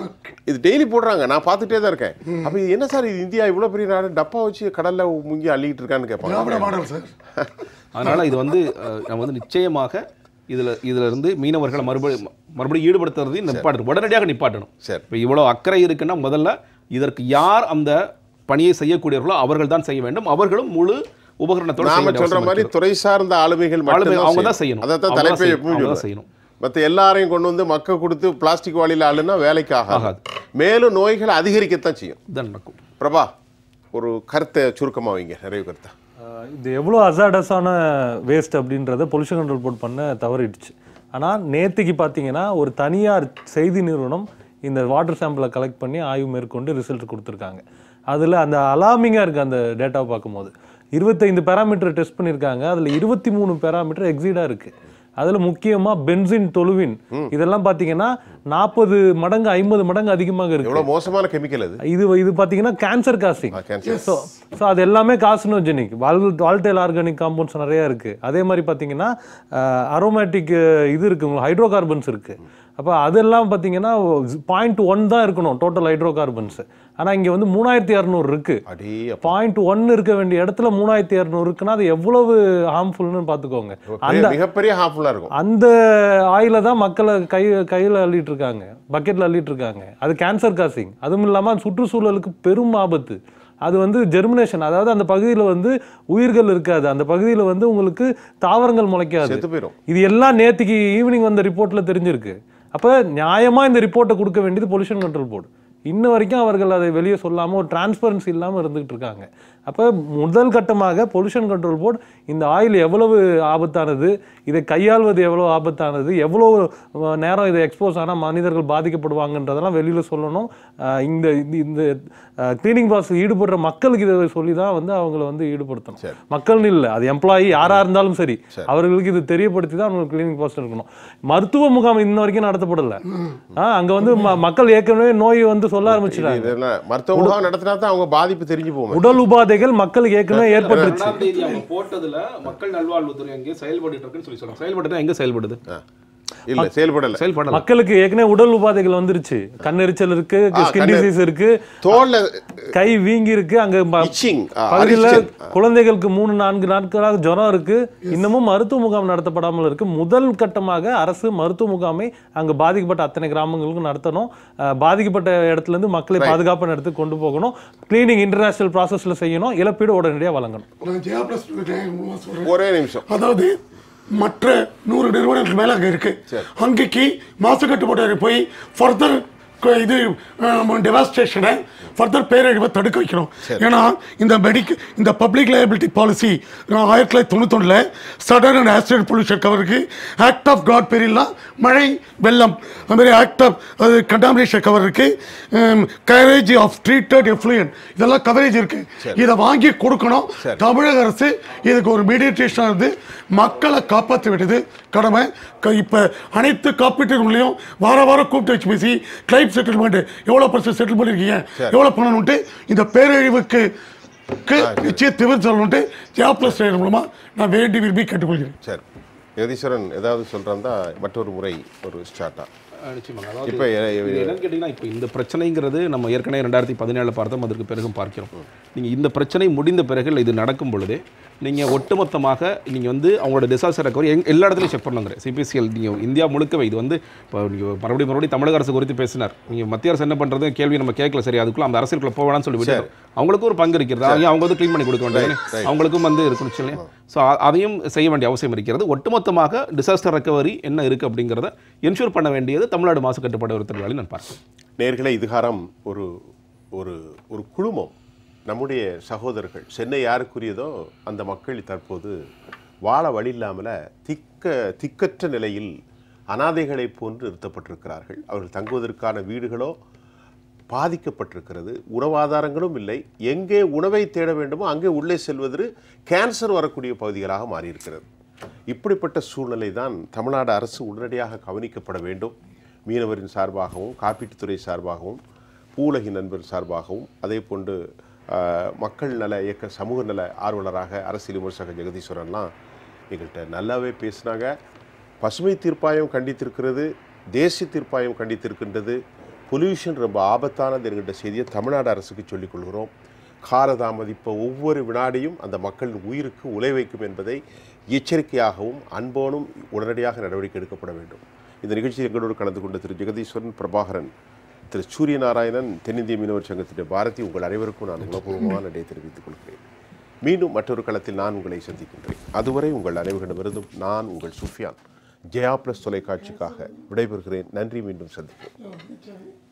இது டெய்லி போடுறாங்க நான் பார்த்துட்டே தான் இருக்கேன் அப்ப இது என்ன சார் இது இந்தியா இவ்வளவு பெரிய நாடு டப்பா வச்சு கடல்ல முங்கி அள்ளிட்டு இருக்கான்னு திராவிட கேட்பாங்க மாடல் சார் அதனால இது வந்து அஹ், நம்ம வந்து நிச்சயமாக இதுல இதுல இருந்து மீனவர்களை மறுபடி மறுபடியும் ஈடுபடுத்துறதையும் நிப்பாட்டணும் உடனடியாக நிப்பாட்டணும் சரி. இப்போ இவ்வளோ அக்கறை இருக்குன்னா முதல்ல இதற்கு யார் அந்த பணியை செய்யக்கூடியவர்களோ அவர்கள் தான் செய்ய வேண்டும் அவர்களும் முழு உபகரணத்தோட செய்ய நாம வேண்டிய சொல்ற அவசியம் மாதிரி இருக்கிறது. துறை சார்ந்த ஆளுமைகள் ஆளுமை மட்டும்தான் அவங்க தான் செய்யணும். அதைத்தான் அவங்க தான் தலைப்பை செய்யணும். எப்பவும் அவங்க தான் சொல்லுவேன். செய்யணும். மத்த எல்லாரையும் கொண்டு வந்து மக்க கொடுத்து பிளாஸ்டிக் வாளியில் ஆளுன்னா வேலைக்கு ஆகாது ஆகாது. மேலும் நோய்கள் அதிகரிக்கத்தான் செய்யும் இதுதான் நடக்கும் பிரபா ஒரு கருத்தை சுருக்கமா வைங்க நிறைய கருத்தை ஆஹ் இது எவ்வளோ அசாடஸான வேஸ்ட் அப்படின்றத பொல்யூஷன் கண்ட்ரோல் போர்ட் பண்ண தவறிடுச்சு ஆனால் நேத்திக்கு பார்த்தீங்கன்னா ஒரு தனியார் செய்தி நிறுவனம் இந்த வாட்டர் சாம்பிளை கலெக்ட் பண்ணி ஆய்வு மேற்கொண்டு ரிசல்ட் கொடுத்துருக்காங்க அதில் அந்த அலாமிங்காக இருக்குது அந்த டேட்டாவை பார்க்கும்போது இருபத்தைந்து பேராமீட்டர் டெஸ்ட் பண்ணியிருக்காங்க அதில் இருபத்தி மூணு பேராமீட்டர் எக்ஸீடாக இருக்குது அதில் முக்கியமாக பென்சின் தொலுவின் இதெல்லாம் பார்த்தீங்கன்னா நாற்பது மடங்கு ஐம்பது மடங்கு அதிகமாக இருக்கு எவ்வளவு மோசமான கெமிக்கல் அது இது இது பார்த்தீங்கன்னா cancer causing cancer so so அது எல்லாமே கார்சினோஜெனிக் வால் வால்டைல் ஆர்கானிக் காம்பவுண்ட்ஸ் நிறைய இருக்கு அதே மாதிரி பார்த்தீங்கன்னா அரோமேட்டிக் இது இருக்கு உங்களுக்கு ஹைட்ரோ கார்பன்ஸ் இருக்கு அப்போ அதெல்லாம் பார்த்தீங்கன்னா பாயிண்ட் ஒன் தான் இருக்கணும் டோட்டல் ஹைட்ரோ கார்பன்ஸ் ஆனால் இங்கே வந்து மூணாயிரத்தி இரநூறு இருக்கு அடே அப்பா. பாயிண்ட் ஒன் இருக்க வேண்டிய இடத்துல மூணாயிரத்தி இரநூறு இருக்குன்னா அது எவ்வளவு ஹார்ம்ஃபுல்னு பார்த்துக்கோங்க பெரிய- மிகப்பெரிய ஹார்ம்ஃபுல்லா இருக்கும் அந்த ஆயில தான் மக்களை கை கையில் அள்ளிட்டு இருக்காங்க பக்கெட்டில் அள்ளிட்டு இருக்காங்க அது கேன்சர் காசிங் அதுவும் இல்லாமல் சுற்றுச்சூழலுக்கு பெரும் ஆபத்து அது வந்து ஜெர்மினேஷன் அதாவது அந்த பகுதியில் வந்து உயிர்கள் இருக்காது அந்த பகுதியில் வந்து உங்களுக்கு தாவரங்கள் முளைக்காது செத்து போயிடும் இது எல்லாம் நேத்திக்கு ஈவினிங் வந்த ரிப்போர்ட்ல தெரிஞ்சிருக்கு அப்ப நியாயமா இந்த ரிப்போர்ட்டை கொடுக்க வேண்டியது பொல்யூஷன் கண்ட்ரோல் போர்டு இன்ன வரைக்கும் அவர்கள் அதை வெளியே சொல்லாம ஒரு டிரான்ஸ்பரன்சி இல்லாம இருந்துகிட்டு இருக்காங்க அப்ப முதல் கட்டமாக பொல்யூஷன் கண்ட்ரோல் போர்டு இந்த ஆயில் எவ்வளவு ஆபத்தானது இதை கையாள்வது எவ்வளவு ஆபத்தானது எவ்வளவு அஹ், நேரம் இதை எக்ஸ்போஸ் ஆனா மனிதர்கள் பாதிக்கப்படுவாங்கன்றதெல்லாம் வெளியில சொல்லணும் அஹ், இந்த இந்த- இந்த கிளீனிங் ப்ராசஸ் ஈடுபடுற மக்களுக்கு இதை சொல்லி தான் வந்து அவங்கள வந்து ஈடுபடுத்தணும் சரி. மக்கள்னு இல்லை அது எம்ப்ளாயி யாரா இருந்தாலும் சரி அவர்களுக்கு இது தெரியப்படுத்தி தான் அவங்களுக்கு கிளீனிங் ப்ராசஸ் இருக்கணும் மருத்துவ முகாம் இன்ன வரைக்கும் நடத்தப்படல ஆ, அங்க வந்து ம- மக்கள் ஏற்கனவே நோய் வந்து சொல்ல ஆரம்பிச்சிட்டாங்க இதெல்லாம் மருத்துவ முகாம் நடத்தினா தான் அவங்க பாதிப்பு தெரிஞ்சு போகும் உடல் உபாதைகள் மக்களுக்கு ஏற்கனவே ஏற்பட்டுருச்சு ரெண்டாம் தேதி அவங்க போட்டதுல மக்கள் நல்வாழ்வுத்துறை எங்கே செயல்பட்டு இருக்குன்னு சொல்லி சொல்றாங்க செயல்பட்டு எங்க செயல்படுது இல்ல செயல்படல செயல்படல மக்களுக்கு ஏற்கனவே உடல் உபாதைகள் வந்துருச்சு கண்ணெரிச்சல் இருக்கு ஆ, ஸ்கின் கண்ணு- டிசீஸ் இருக்கு தோல்ல கை வீங்கி இருக்கு அங்க ப- Itching, ஆ, பகுதியில அரிச்சல். குழந்தைகளுக்கு மூணு நான்கு நாட்களாக ஜுரம் இருக்கு இன்னமும் மருத்துவ முகாம் நடத்தப்படாமல் இருக்கு முதல் கட்டமாக அரசு மருத்துவ முகாமை அங்க பாதிக்கப்பட்ட அத்தனை கிராமங்களுக்கும் நடத்தணும் அஹ், பாதிக்கப்பட்ட இடத்துல இருந்து மக்களை பாதுகாப்பான இடத்துக்கு கொண்டு போகணும் கிளீனிங் இன்டர்நேஷனல் ப்ராசஸ்ல செய்யணும் இழப்பீடு உடனடியாக வழங்கணும் நான் ஜெயா பிளஸ் சொல்றேன் ஒரே நிமிஷம் அதாவது மற்ற நூறு நிறுவனங்களுக்கு மேல அங்க இருக்கு அங்கேக்கு மாசு கட்டுப்பாடு போய் ஃபர்தர் இது டெவாஸ்டேஷனை ஃபர்தர் பேரழிவை தடுக்க வைக்கணும் ஏன்னா இந்த மெடிக்க இந்த பப்ளிக் லைபிலிட்டி பாலிசி ஆயிரத்தி தொள்ளாயிரத்தி தொண்ணூத்தொன்னில் சடன் அண்ட் ஆக்சிடென்ட் பொல்யூஷன் கவருக்கு ஆக்ட் ஆஃப் காட் பேரில்லாம் மழை வெள்ளம் அது மாதிரி ஆக்ட் ஆஃப் அது கண்டாமினேஷன் கவர் இருக்கு கவரேஜ் ஆஃப் ட்ரீட்டட் எஃப்ளூயன் இதெல்லாம் கவரேஜ் இருக்கு இதை வாங்கி கொடுக்கணும் தமிழக அரசு இதுக்கு ஒரு மீடியேஷன் இருந்து மக்களை காப்பாற்ற வேண்டியது கடமை க- இப்ப அனைத்து காப்பீட்டு நிலையம் வார வாரம் கூப்பிட்டு வச்சு பேசி கிளைம் செட்டில்மெண்ட் எவ்வளவு பர்சன்ட் செட்டில் பண்ணிருக்கீங்க எவ்வளவு பண்ணணும்ட்டு இந்த பேரழிவுக்கு க்கு நிச்சயம் திவர் சொல்லணும்ட்டு ஜியாப்ளஸ் மூலமா நான் வேண்டி விரும்பி கேட்டுக்கொள்கிறேன் சரி யதீஸ்வரன் ஏதாவது சொல்றாந்தா மற்றொரு முறை ஒரு ஸ்டார்ட்டா நிச்சயமாக அதாவது இப்ப எ- எ- இது என்னன்னு கேட்டிங்கன்னா இப்போ இந்த பிரச்சனைங்கிறது நம்ம ஏற்கனவே ரெண்டாயிரத்தி பதினேழில் பார்த்தோம் அதற்கு பிறகும் பார்க்கிறோம் நீங்கள் இந்த பிரச்சனை முடிந்த பிறகு இல்லை இது நடக்கும் பொழுது நீங்கள் ஒட்டுமொத்தமாக நீங்கள் வந்து அவங்களோட டிசாஸ்டர் ரெக்கவரி எங் எல்லா இடத்துலையும் செக் பண்ணுங்கிற சிபிசிஎல் நீங்கள் இந்தியா முழுக்கவே இது வந்து இப்போ நீங்கள் மறுபடியும் மறுபடியும் தமிழக அரசு குறித்து பேசினார் நீங்கள் மத்திய அரசு என்ன பண்ணுறது கேள்வி நம்ம கேட்கல சரி அதுக்குள்ள அந்த அரசியலுக்குள்ள போவேணாம்னு சொல்லி விட்டு அவங்களுக்கும் ஒரு பங்கு இருக்கிறது அவங்க அவங்க வந்து க்ளீன் பண்ணி கொடுக்க வேண்டியது அவங்களுக்கும் வந்து இருக்கணும் இல்லையா ஸோ அதையும் செய்ய வேண்டிய அவசியம் இருக்கிறது ஒட்டுமொத்தமாக டிசாஸ்டர் ரெக்கவரி என்ன இருக்குது அப்படிங்கிறத என்ஷூர் பண்ண வேண்டியது தமிழ்நாடு மாசு கட்டுப்பாடு ஒரு தொழிலாளி நான் பார்க்கிறேன் நேர்களை இதுகாரம் ஒரு ஒரு ஒரு குழுமம் நம்முடைய சகோதரர்கள் சென்னை யாருக்குரியதோ அந்த மக்கள் தற்போது வாழ வழி இல்லாமல் திக்க திக்கற்ற நிலையில் அனாதைகளைப் போன்று நிறுத்தப்பட்டிருக்கிறார்கள் அவர்கள் தங்குவதற்கான வீடுகளோ பாதிக்கப்பட்டிருக்கிறது உணவாதாரங்களும் இல்லை எங்கே உணவை தேட வேண்டுமோ அங்கே உள்ளே செல்வது கேன்சர் வரக்கூடிய பகுதிகளாக மாறியிருக்கிறது இப்படிப்பட்ட சூழ்நிலை தான் தமிழ்நாடு அரசு உடனடியாக கவனிக்கப்பட வேண்டும் மீனவரின் சார்பாகவும் காப்பீட்டுத்துறை சார்பாகவும் பூலகி நண்பர் சார்பாகவும் அதே போன்று ஆஹ், மக்கள் நல இயக்க சமூக நல ஆர்வலராக அரசியல் விமர்சகர் ஜெகதீஸ்வரன்லாம் எங்கள்கிட்ட நல்லாவே பேசினாங்க பசுமை தீர்ப்பாயம் கண்டித்திருக்கிறது தேசிய தீர்ப்பாயம் கண்டித்திருக்கின்றது பொல்யூஷன் ரொம்ப ஆபத்தானது என்கின்ற செய்தியை தமிழ்நாடு அரசுக்கு சொல்லிக் கொள்கிறோம் காலதாமதிப்ப ஒவ்வொரு வினாடியும் அந்த மக்களின் உயிருக்கு உலை வைக்கும் என்பதை எச்சரிக்கையாகவும் அன்போடும் உடனடியாக நடவடிக்கை எடுக்கப்பட வேண்டும் இந்த நிகழ்ச்சியில் எங்களோடு கலந்து கொண்ட திரு ஜெகதீஸ்வரன் பிரபாகரன் திரு சூரியநாராயணன் தென்னிந்திய மீனவர் சங்கத்தினுடைய பாரதி உங்கள் அனைவருக்கும் நான் உணர்வுபூர்வமான நன்றியை தெரிவித்துக் கொள்கிறேன் மீண்டும் மற்றொரு களத்தில் நான் உங்களை சந்திக்கின்றேன் அதுவரை உங்கள் அனைவரிடமிருந்தும் நான் உங்கள் சுஃபியான் ஜெயா பிளஸ் தொலைக்காட்சிக்காக விடைபெறுகிறேன் நன்றி மீண்டும் சந்திப்போம்